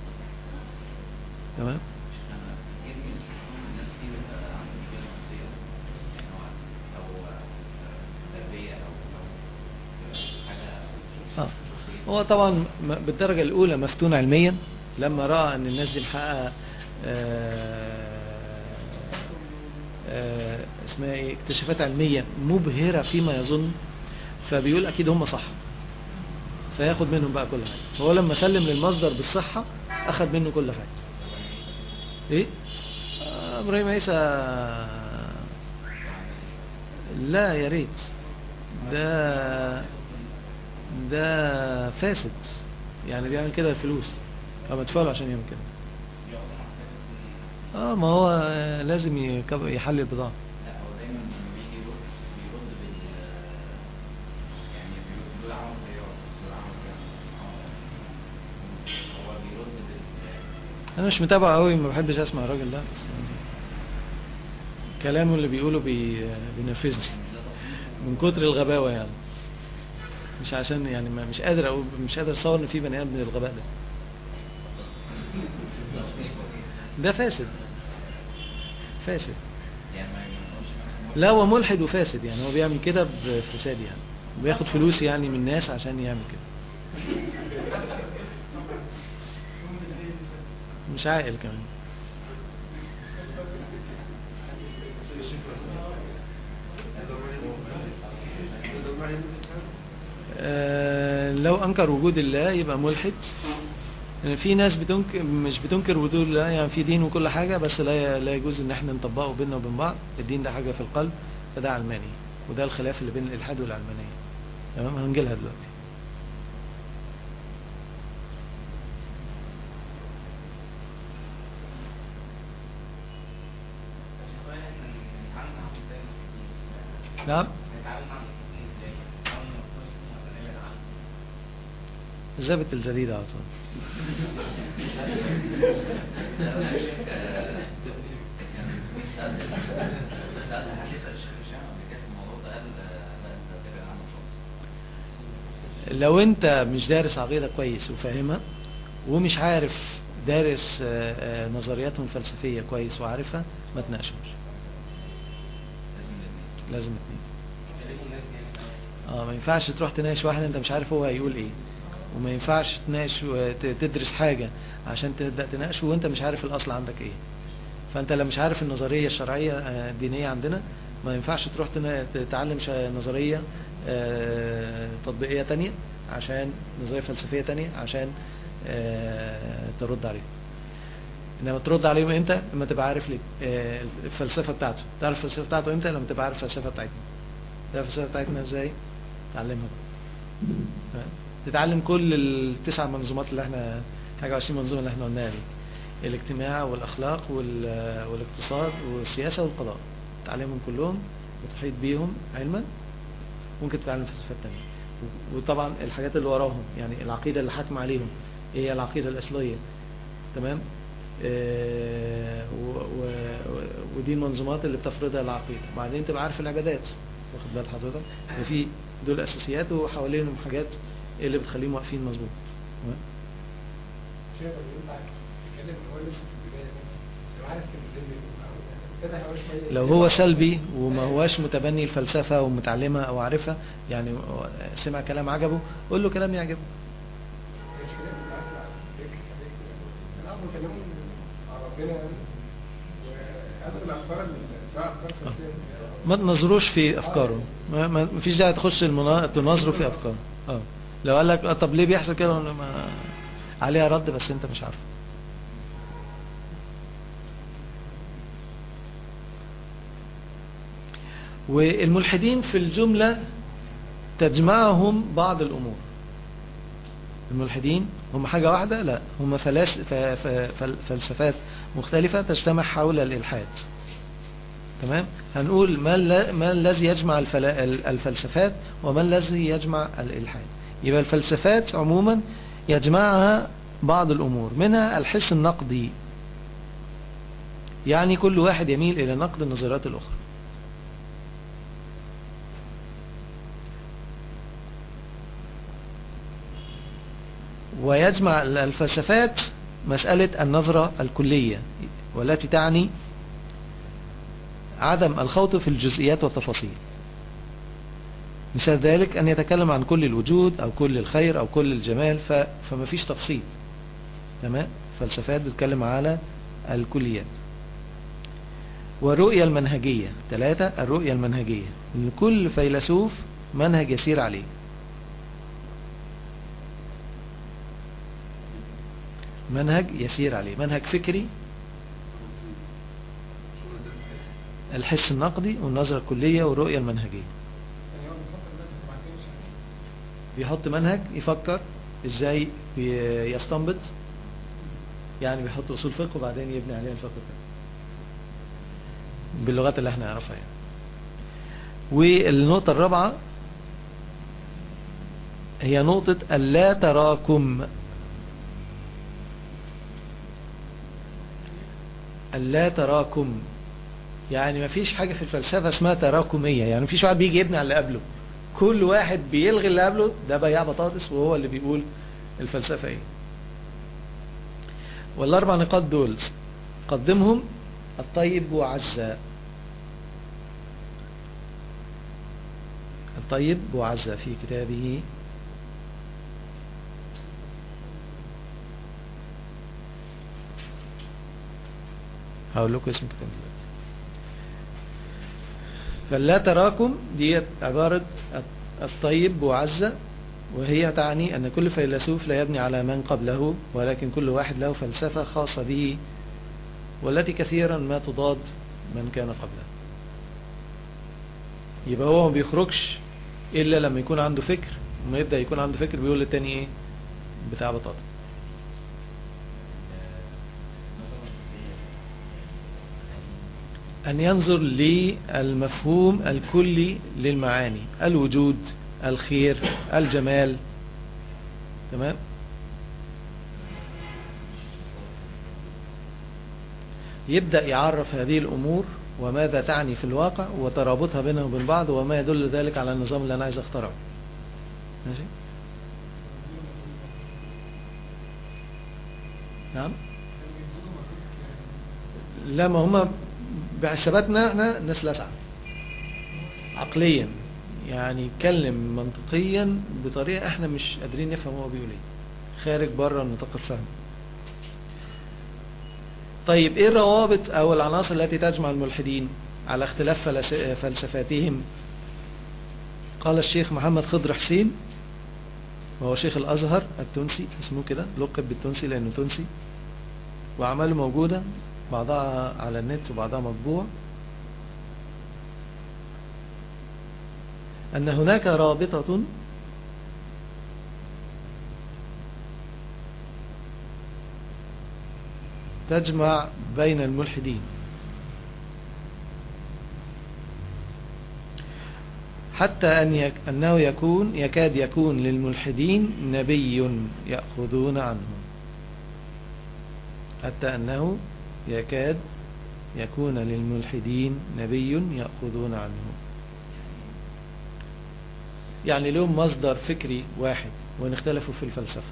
تمام انا يمكن الناس دي بيبقى عنده مشكله نفسيه يعني هو او تربيه او او حاجه آه. هو طبعا م- بالدرجة الأولى مفتون علميا لما رأى أن الناس دي محققة آه، آه، اسمها ايه اكتشافات علمية مبهرة فيما يظن فبيقول أكيد هم صح فياخد منهم بقى كل حاجة فهو لما سلم للمصدر بالصحة أخذ منه كل حاجة ايه آه، إبراهيم عيسى لا يا ريت ده ده فاسد يعني بيعمل كده الفلوس فمدفع له عشان يعمل كده اه ما هو آه، لازم يكب- يحلل البضاعة لا هو دايما لما بيجي يرد بيرد بال يعني بيقول- بيقول عمل خيار بيقول عمل خيار هو بيرد بال انا مش متابع قوي ما بحبش اسمع الراجل ده بس يعني كلامه اللي بيقوله بي... بينرفزني مش ده تصنيف من كتر الغباوة يعني مش عشان يعني ما مش قادر أقول مش قادر اتصور ان في بني ادم من الغباء ده ده فاسد فاسد يعني ما ينفعش مثلا لا هو ملحد وفاسد يعني هو بيعمل كده بفساد يعني وبياخد فلوس يعني من الناس عشان يعمل كده مش عاقل كمان آه، لو انكر وجود الله يبقى ملحد يعني في ناس بتنكر مش بتنكر وجود الله يعني في دين وكل حاجة بس لا لا يجوز ان احنا نطبقه بيننا وبين بعض الدين ده حاجة في القلب فده علماني وده الخلاف اللي بين الالحاد والعلمانية تمام هنجيلها دلوقتي نعم ذابت الجريدة على طول سألت سألت حد يسأل الشيخ هشام قبل كده في الموضوع ده قال لا انت تابع عنه خالص لو انت مش دارس عقيدة كويس وفاهمها ومش عارف دارس آه، آه، نظرياتهم الفلسفية كويس وعارفها ما تناقشهمش لازم الاثنين لازم اتنين اه ما ينفعش تروح تناقش واحد انت مش عارف هو هيقول ايه وما ينفعش تناقش وت- تدرس حاجة عشان تبدأ تناقشه وانت مش عارف الاصل عندك ايه فانت لو مش عارف النظرية الشرعية آه، الدينية عندنا ما ينفعش تروح تنا- تتعلم ش- نظرية آه، تطبيقية تانية عشان نظرية فلسفية تانية عشان آه، ترد عليه انما ترد عليهم امتى لما تبقى عارف ليه آه، الفلسفة بتاعته تعرف الفلسفة بتاعته امتى لما تبقى عارف الفلسفة بتاعتنا تعرف الفلسفة بتاعتنا ازاي تعلمها بقى. تمام؟ تتعلم كل التسع منظومات اللي احنا حاجة 20 منظومة اللي احنا قلناها دي الاجتماع والاخلاق وال- والاقتصاد والسياسة والقضاء تعلمهم كلهم وتحيط بيهم علما ممكن تتعلم فلسفات تانية و- وطبعا الحاجات اللي وراهم يعني العقيدة اللي حاكمة عليهم ايه هي العقيدة الأصلية تمام آه، و- و- و- ودي المنظومات اللي بتفرضها العقيدة بعدين تبقى عارف العبادات واخد بال حضرتك ففي دول أساسيات وحوالينهم حاجات اللي بتخليهم واقفين مظبوط تمام؟ شايف ان ينفع تتكلم ان هو لسه في البدايه مثلا لو عارف ان الدنيا ابتدى هو شويه لو هو سلبي وما هواش متبني الفلسفة ومتعلمها أو عارفها يعني سمع كلام عجبه قول له كلام يعجبه مش كده بتطلع فكر فكر الامر كلام على ربنا وهذا الافكار اللي سواء افكار فلسفيه ما تنظروش في أفكاره ما ما ما فيش داعي تخش المنا... تناظروا في أفكاره اه لو قال لك آه طب ليه بيحصل كده أقول له ما... عليها رد بس أنت مش عارف والملحدين في الجملة تجمعهم بعض الأمور الملحدين هم حاجة واحدة لا هم فلاس ف... ف... فل- فلسفات مختلفة تجتمع حول الإلحاد تمام هنقول ما, الل... ما الذي يجمع الفل... ال- الفلسفات وما الذي يجمع الإلحاد يبقى الفلسفات عموما يجمعها بعض الأمور منها الحس النقدي يعني كل واحد يميل إلى نقد النظريات الأخرى ويجمع الفلسفات مسألة النظرة الكلية والتي تعني عدم الخوض في الجزئيات والتفاصيل مثال ذلك أن يتكلم عن كل الوجود أو كل الخير أو كل الجمال ف... فما فيش تفصيل تمام فلسفات بتتكلم على الكليات والرؤية المنهجية ثلاثة الرؤية المنهجية لكل فيلسوف منهج يسير عليه منهج يسير عليه منهج فكري الحس النقدي والنظرة الكلية والرؤية المنهجية يعني هو بيفكر ده في بعدين مش عارف. بيحط منهج يفكر ازاي بي- يستنبط يعني بيحط اصول فقه وبعدين يبني عليها الفقه التاني باللغات اللي احنا نعرفها يعني والنقطة الرابعة هي نقطة اللا تراكم اللا تراكم يعني ما فيش حاجة في الفلسفة اسمها تراكمية يعني ما فيش واحد بيجي يبني على اللي قبله كل واحد بيلغي اللي قبله ده بياع بطاطس وهو اللي بيقول الفلسفة ايه والاربع نقاط دول قدمهم الطيب وعزة الطيب وعزة في كتابه هقول لكم اسم الكتاب دلوقتي فلا تراكم دي عبارة الطيب وعزة وهي تعني أن كل فيلسوف لا يبني على من قبله ولكن كل واحد له فلسفة خاصة به والتي كثيرا ما تضاد من كان قبله يبقى هو ما بيخرجش إلا لما يكون عنده فكر وما يبدأ يكون عنده فكر بيقول للتاني إيه بتاع بطاطا أن ينظر للمفهوم الكلي للمعاني الوجود الخير الجمال تمام يبدأ يعرف هذه الأمور وماذا تعني في الواقع وترابطها بينها وبين بعض وما يدل ذلك على النظام اللي أنا عايز اخترعه ماشي نعم لا ما هم بحساباتنا احنا ناس لاسعة عقليا يعني يتكلم منطقيا بطريقة احنا مش قادرين نفهم هو بيقول ايه خارج بره نطاق الفهم طيب ايه الروابط او العناصر التي تجمع الملحدين على اختلاف فلس- فلسفاتهم قال الشيخ محمد خضر حسين وهو شيخ الازهر التونسي اسمه كده لقب بالتونسي لانه تونسي واعماله موجودة بعضها على النت وبعضها مطبوع أن هناك رابطة تجمع بين الملحدين حتى أن يك أنه يكون يكاد يكون للملحدين نبي يأخذون عنه حتى أنه يكاد يكون للملحدين نبي يأخذون عنه يعني لهم مصدر فكري واحد وإن اختلفوا في الفلسفة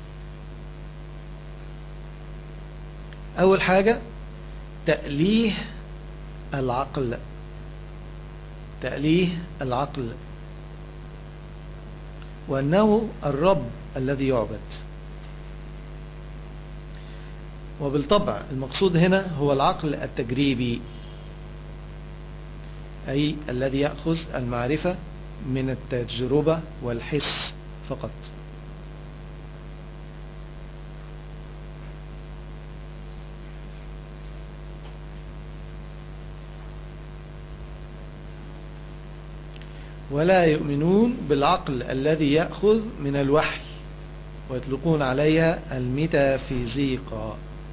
أول حاجة تأليه العقل تأليه العقل وأنه الرب الذي يعبد وبالطبع المقصود هنا هو العقل التجريبي أي الذي يأخذ المعرفة من التجربة والحس فقط ولا يؤمنون بالعقل الذي يأخذ من الوحي ويطلقون عليها الميتافيزيقا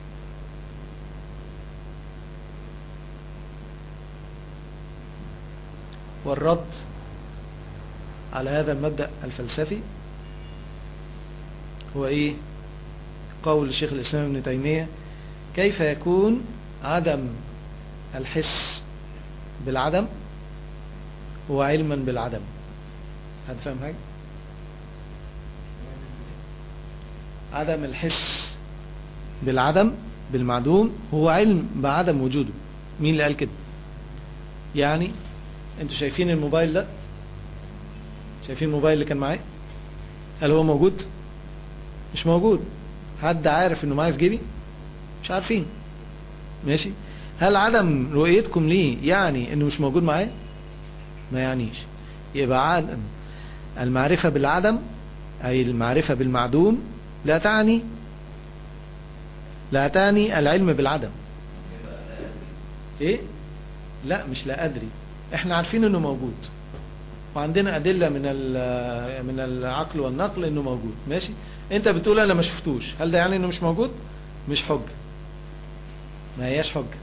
والرد على هذا المبدأ الفلسفي هو ايه قول الشيخ الإسلام ابن تيمية كيف يكون عدم الحس بالعدم هو علما بالعدم هل فاهم حاجة عدم الحس بالعدم بالمعدوم هو علم بعدم وجوده مين اللي قال كده يعني انتوا شايفين الموبايل ده شايفين الموبايل اللي كان معايا هل هو موجود مش موجود حد عارف انه معايا في جيبي مش عارفين ماشي هل عدم رؤيتكم ليه يعني انه مش موجود معايا ما يعنيش يبقى عدم المعرفة بالعدم أي المعرفة بالمعدوم لا تعني لا تعني العلم بالعدم ايه لا مش لا أدري احنا عارفين انه موجود وعندنا أدلة من من العقل والنقل انه موجود ماشي انت بتقول انا ما شفتوش هل ده يعني انه مش موجود مش حجة ما هياش حجة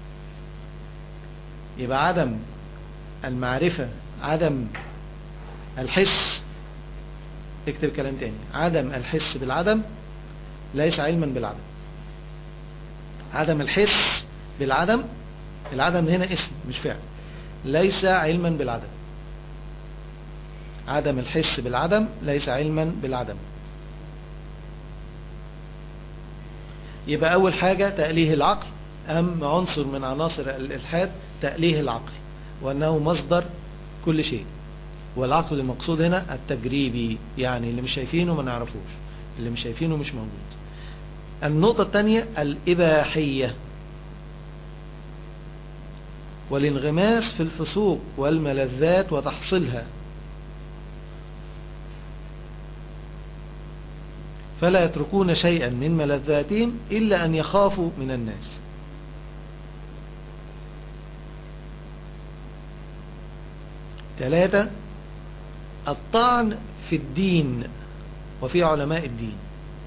يبقى عدم المعرفة عدم الحس اكتب كلام تاني عدم الحس بالعدم ليس علما بالعدم عدم الحس بالعدم العدم هنا اسم مش فعل ليس علما بالعدم عدم الحس بالعدم ليس علما بالعدم يبقى أول حاجة تأليه العقل أهم عنصر من عناصر الإلحاد تأليه العقل وأنه مصدر كل شيء والعقل المقصود هنا التجريبي يعني اللي مش شايفينه ما نعرفوش اللي مش شايفينه مش موجود النقطة الثانية الإباحية والانغماس في الفسوق والملذات وتحصيلها فلا يتركون شيئا من ملذاتهم إلا أن يخافوا من الناس ثلاثة الطعن في الدين وفي علماء الدين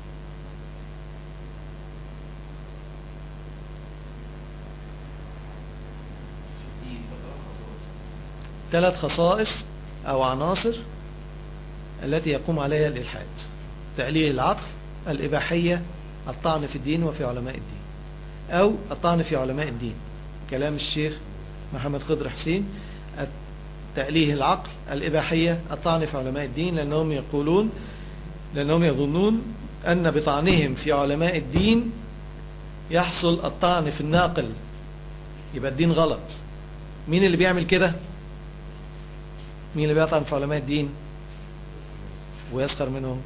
ثلاث خصائص أو عناصر التي يقوم عليها الإلحاد تأليه العقل الإباحية الطعن في الدين وفي علماء الدين أو الطعن في علماء الدين كلام الشيخ محمد خضر حسين تأليه العقل الإباحية الطعن في علماء الدين لأنهم يقولون لأنهم يظنون أن بطعنهم في علماء الدين يحصل الطعن في الناقل يبقى الدين غلط مين اللي بيعمل كده مين اللي بيطعن في علماء الدين ويسخر منهم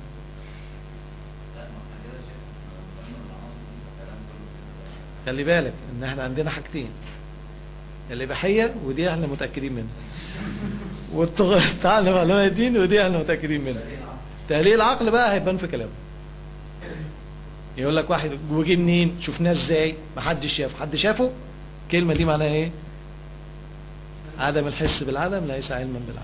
خلي بالك ان احنا عندنا حاجتين الإباحية ودي احنا متأكدين منها والتعلم علماء الدين ودي احنا متأكدين منها تهليل العقل بقى هيبان في كلامه يقول لك واحد وجه منين شفناه ازاي محدش شافه حد شافه الكلمة دي معناها ايه عدم الحس بالعدم ليس علما بالعدم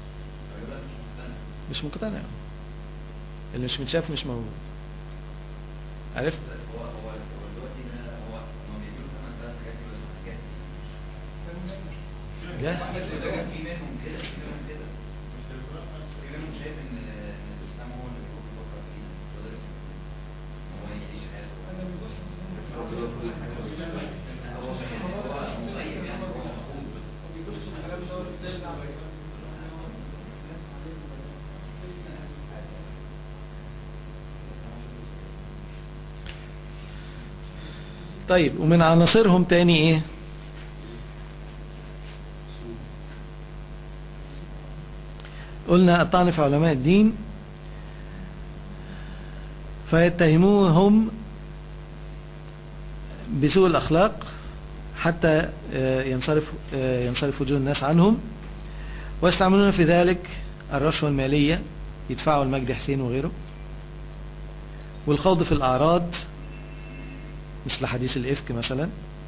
مش مقتنع اللي مش متشاف مش موجود عرفت هو هو هو دلوقتي ده هو هم بيدوا ثمان ثلاث حاجات دي بس حاجات جه في منهم كده في منهم كده طيب ومن عناصرهم تاني ايه قلنا الطعن في علماء الدين فيتهموهم بسوء الأخلاق حتى آه، ينصرف آه، ينصرف وجوه الناس عنهم ويستعملون في ذلك الرشوة المالية يدفعوا المجد حسين وغيره والخوض في الأعراض مثل حديث الإفك مثلا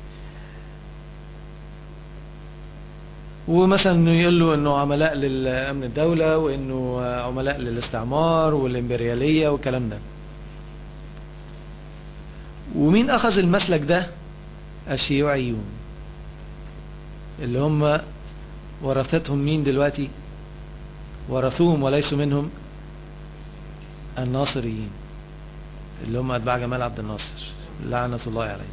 ومثلا انه يقول له انه عملاء للامن الدولة وانه عملاء للاستعمار والامبريالية والكلام ده ومين اخذ المسلك ده الشيوعيون اللي هم ورثتهم مين دلوقتي ورثوهم وليسوا منهم الناصريين اللي هم اتباع جمال عبد الناصر لعنة الله عليه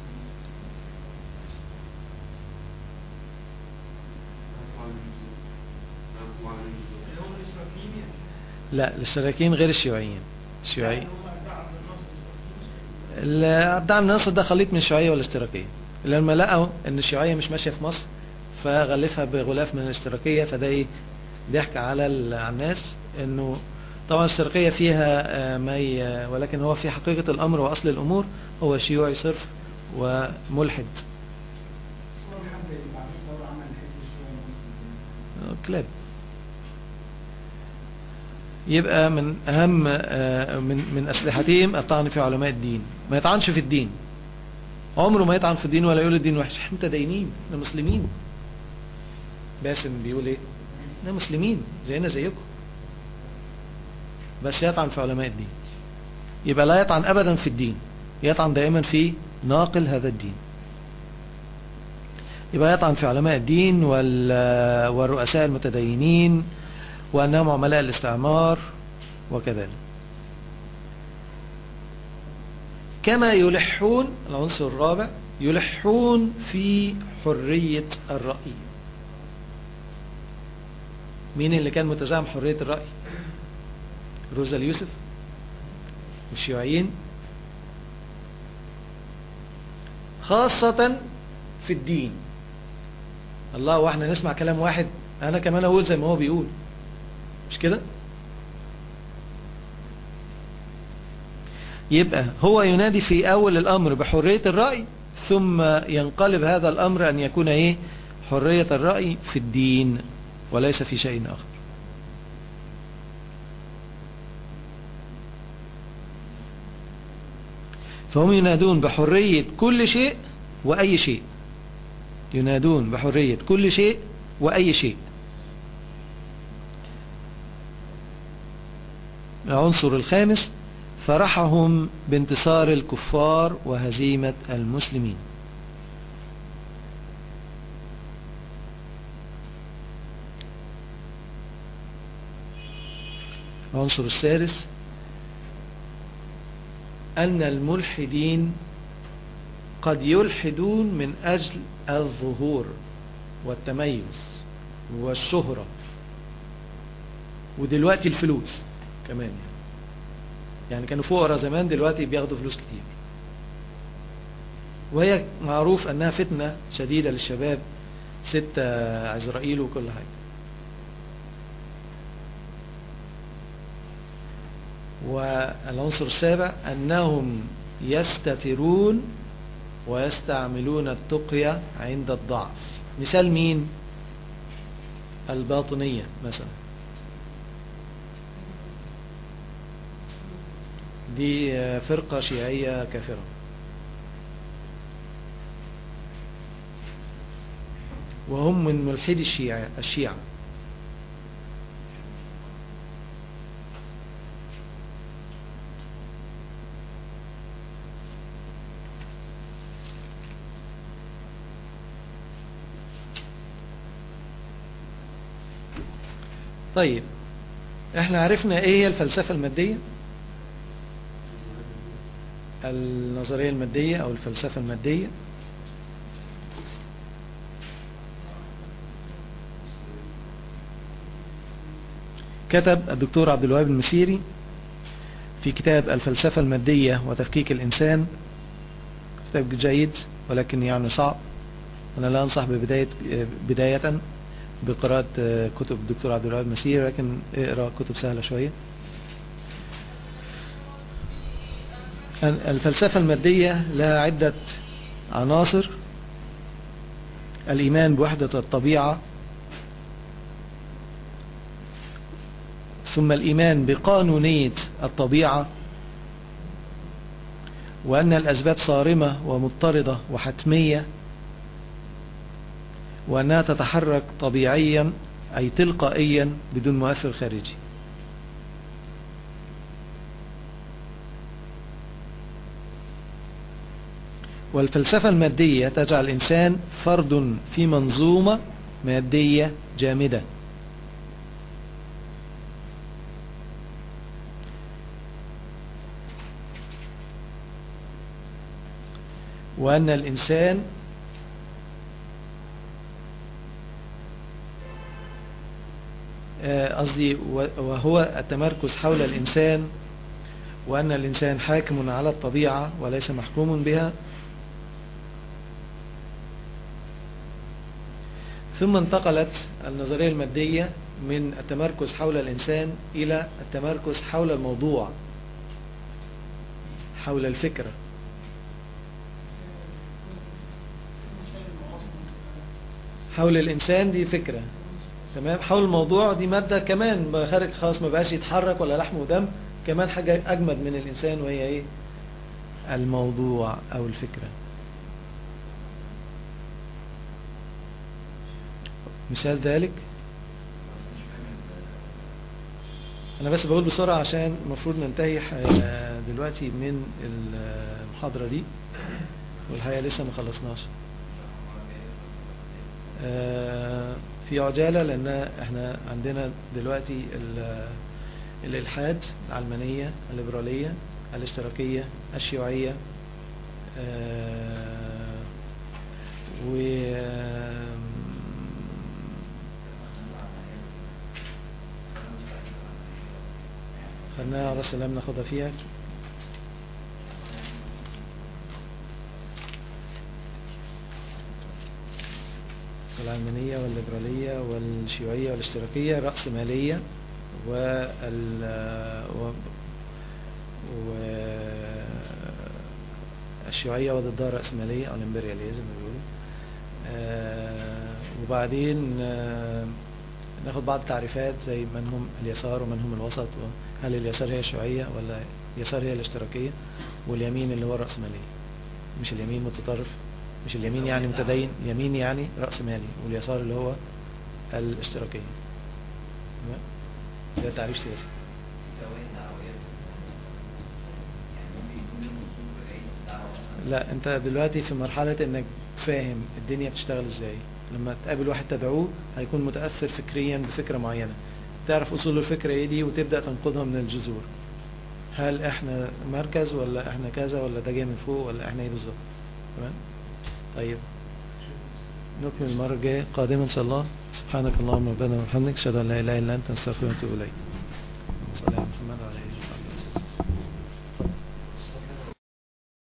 اللي هم الاشتراكيين يعني لا الاشتراكيين غير الشيوعيين الشيوعيين اللي هم اتباع عبد الناصر الابداع الناصر ده خليط من الشيوعية والاشتراكية لما لقوا ان الشيوعية مش ماشية في مصر فغلفها بغلاف من الاشتراكية فده ايه ضحك على ال- على الناس انه طبعا الاشتراكية فيها آه، ما ي- ولكن هو في حقيقة الامر واصل الامور هو شيوعي صرف وملحد صور حد بعد الثورة عمل حزب الشيوعي آه، كلاب يبقى من اهم آه، من من اسلحتهم الطعن في علماء الدين ما يطعنش في الدين عمره ما يطعن في الدين ولا يقول الدين وحش احنا متدينين احنا مسلمين باسم بيقول ايه احنا مسلمين زينا زيكم بس يطعن في علماء الدين يبقى لا يطعن ابدا في الدين يطعن دائما في ناقل هذا الدين يبقى يطعن في علماء الدين وال- والرؤساء المتدينين وأنهم عملاء الاستعمار وكذلك كما يلحون العنصر الرابع يلحون في حرية الرأي مين اللي كان متزعم حرية الرأي روزا اليوسف والشيوعيين خاصة في الدين الله واحنا نسمع كلام واحد انا كمان اقول زي ما هو بيقول مش كده يبقى هو ينادي في اول الامر بحرية الرأي ثم ينقلب هذا الامر ان يكون ايه حرية الرأي في الدين وليس في شيء اخر فهم ينادون بحرية كل شيء وأي شيء ينادون بحرية كل شيء وأي شيء العنصر الخامس فرحهم بانتصار الكفار وهزيمة المسلمين العنصر السادس أن الملحدين قد يلحدون من أجل الظهور والتميز والشهرة ودلوقتي الفلوس كمان يعني. يعني كانوا فقراء زمان دلوقتي بياخدوا فلوس كتير وهي معروف أنها فتنة شديدة للشباب ستة عزرائيل وكل حاجة والعنصر السابع أنهم يستترون ويستعملون التقية عند الضعف مثال مين الباطنية مثلا دي فرقة شيعية كافرة وهم من ملحدي الشيعة, الشيعة طيب احنا عرفنا ايه هي الفلسفة المادية النظرية المادية او الفلسفة المادية كتب الدكتور عبد الوهاب المسيري في كتاب الفلسفة المادية وتفكيك الإنسان كتاب جيد ولكن يعني صعب أنا لا أنصح ببداية بداية بقراءة آه، كتب الدكتور عبد الوهاب مسير لكن اقرأ كتب سهلة شوية الفلسفة المادية لها عدة عناصر الإيمان بوحدة الطبيعة ثم الإيمان بقانونية الطبيعة وأن الأسباب صارمة ومضطردة وحتمية وأنها تتحرك طبيعيا أي تلقائيا بدون مؤثر خارجي والفلسفة المادية تجعل الإنسان فرد في منظومة مادية جامدة وأن الإنسان آه، قصدي و- وهو التمركز حول الإنسان وأن الإنسان حاكم على الطبيعة وليس محكوم بها ثم انتقلت النظرية المادية من التمركز حول الإنسان إلى التمركز حول الموضوع حول الفكرة حول الإنسان دي فكرة تمام حول الموضوع دي مادة كمان بقى خارج خلاص ما بقاش يتحرك ولا لحم ودم كمان حاجة أجمد من الإنسان وهي إيه الموضوع أو الفكرة مثال ذلك أنا بس بقول بسرعة عشان المفروض ننتهي ح- دلوقتي من المحاضرة دي والحقيقة لسه ما خلصناش آه، في عجالة لأن احنا عندنا دلوقتي ال- الإلحاد العلمانية الليبرالية الاشتراكية الشيوعية آه، و خلناها على السلام ناخدها فيها العلمانية والليبرالية والشيوعية والاشتراكية الرأسمالية وال و... و... الشيوعية وضدها الرأسمالية أو الامبرياليزم بيقولوا آه، وبعدين آه، ناخد بعض التعريفات زي من هم اليسار ومن هم الوسط هل اليسار هي الشيوعية ولا اليسار هي الاشتراكية واليمين اللي هو الرأسمالية مش اليمين متطرف مش اليمين يعني متدين اليمين يعني رأس مالي واليسار اللي هو الاشتراكية تمام؟ ده تعريف سياسي فوائد دعوية يعني ممكن يكون لهم اصول في اي دعوة مثلا لا انت دلوقتي في مرحلة انك فاهم الدنيا بتشتغل ازاي لما تقابل واحد تدعوه هيكون متأثر فكريا بفكرة معينة تعرف اصول الفكرة ايه دي وتبدأ تنقضها من الجذور هل احنا مركز ولا احنا كذا ولا ده جاي من فوق ولا احنا ايه بالظبط تمام طيب نكمل المرة الجاية قادمة ان شاء الله سبحانك اللهم ربنا وبحمدك اشهد ان لا اله الا انت نستغفرك ونتوب اليك صلى الله عليه وسلم وعلى اله وصحبه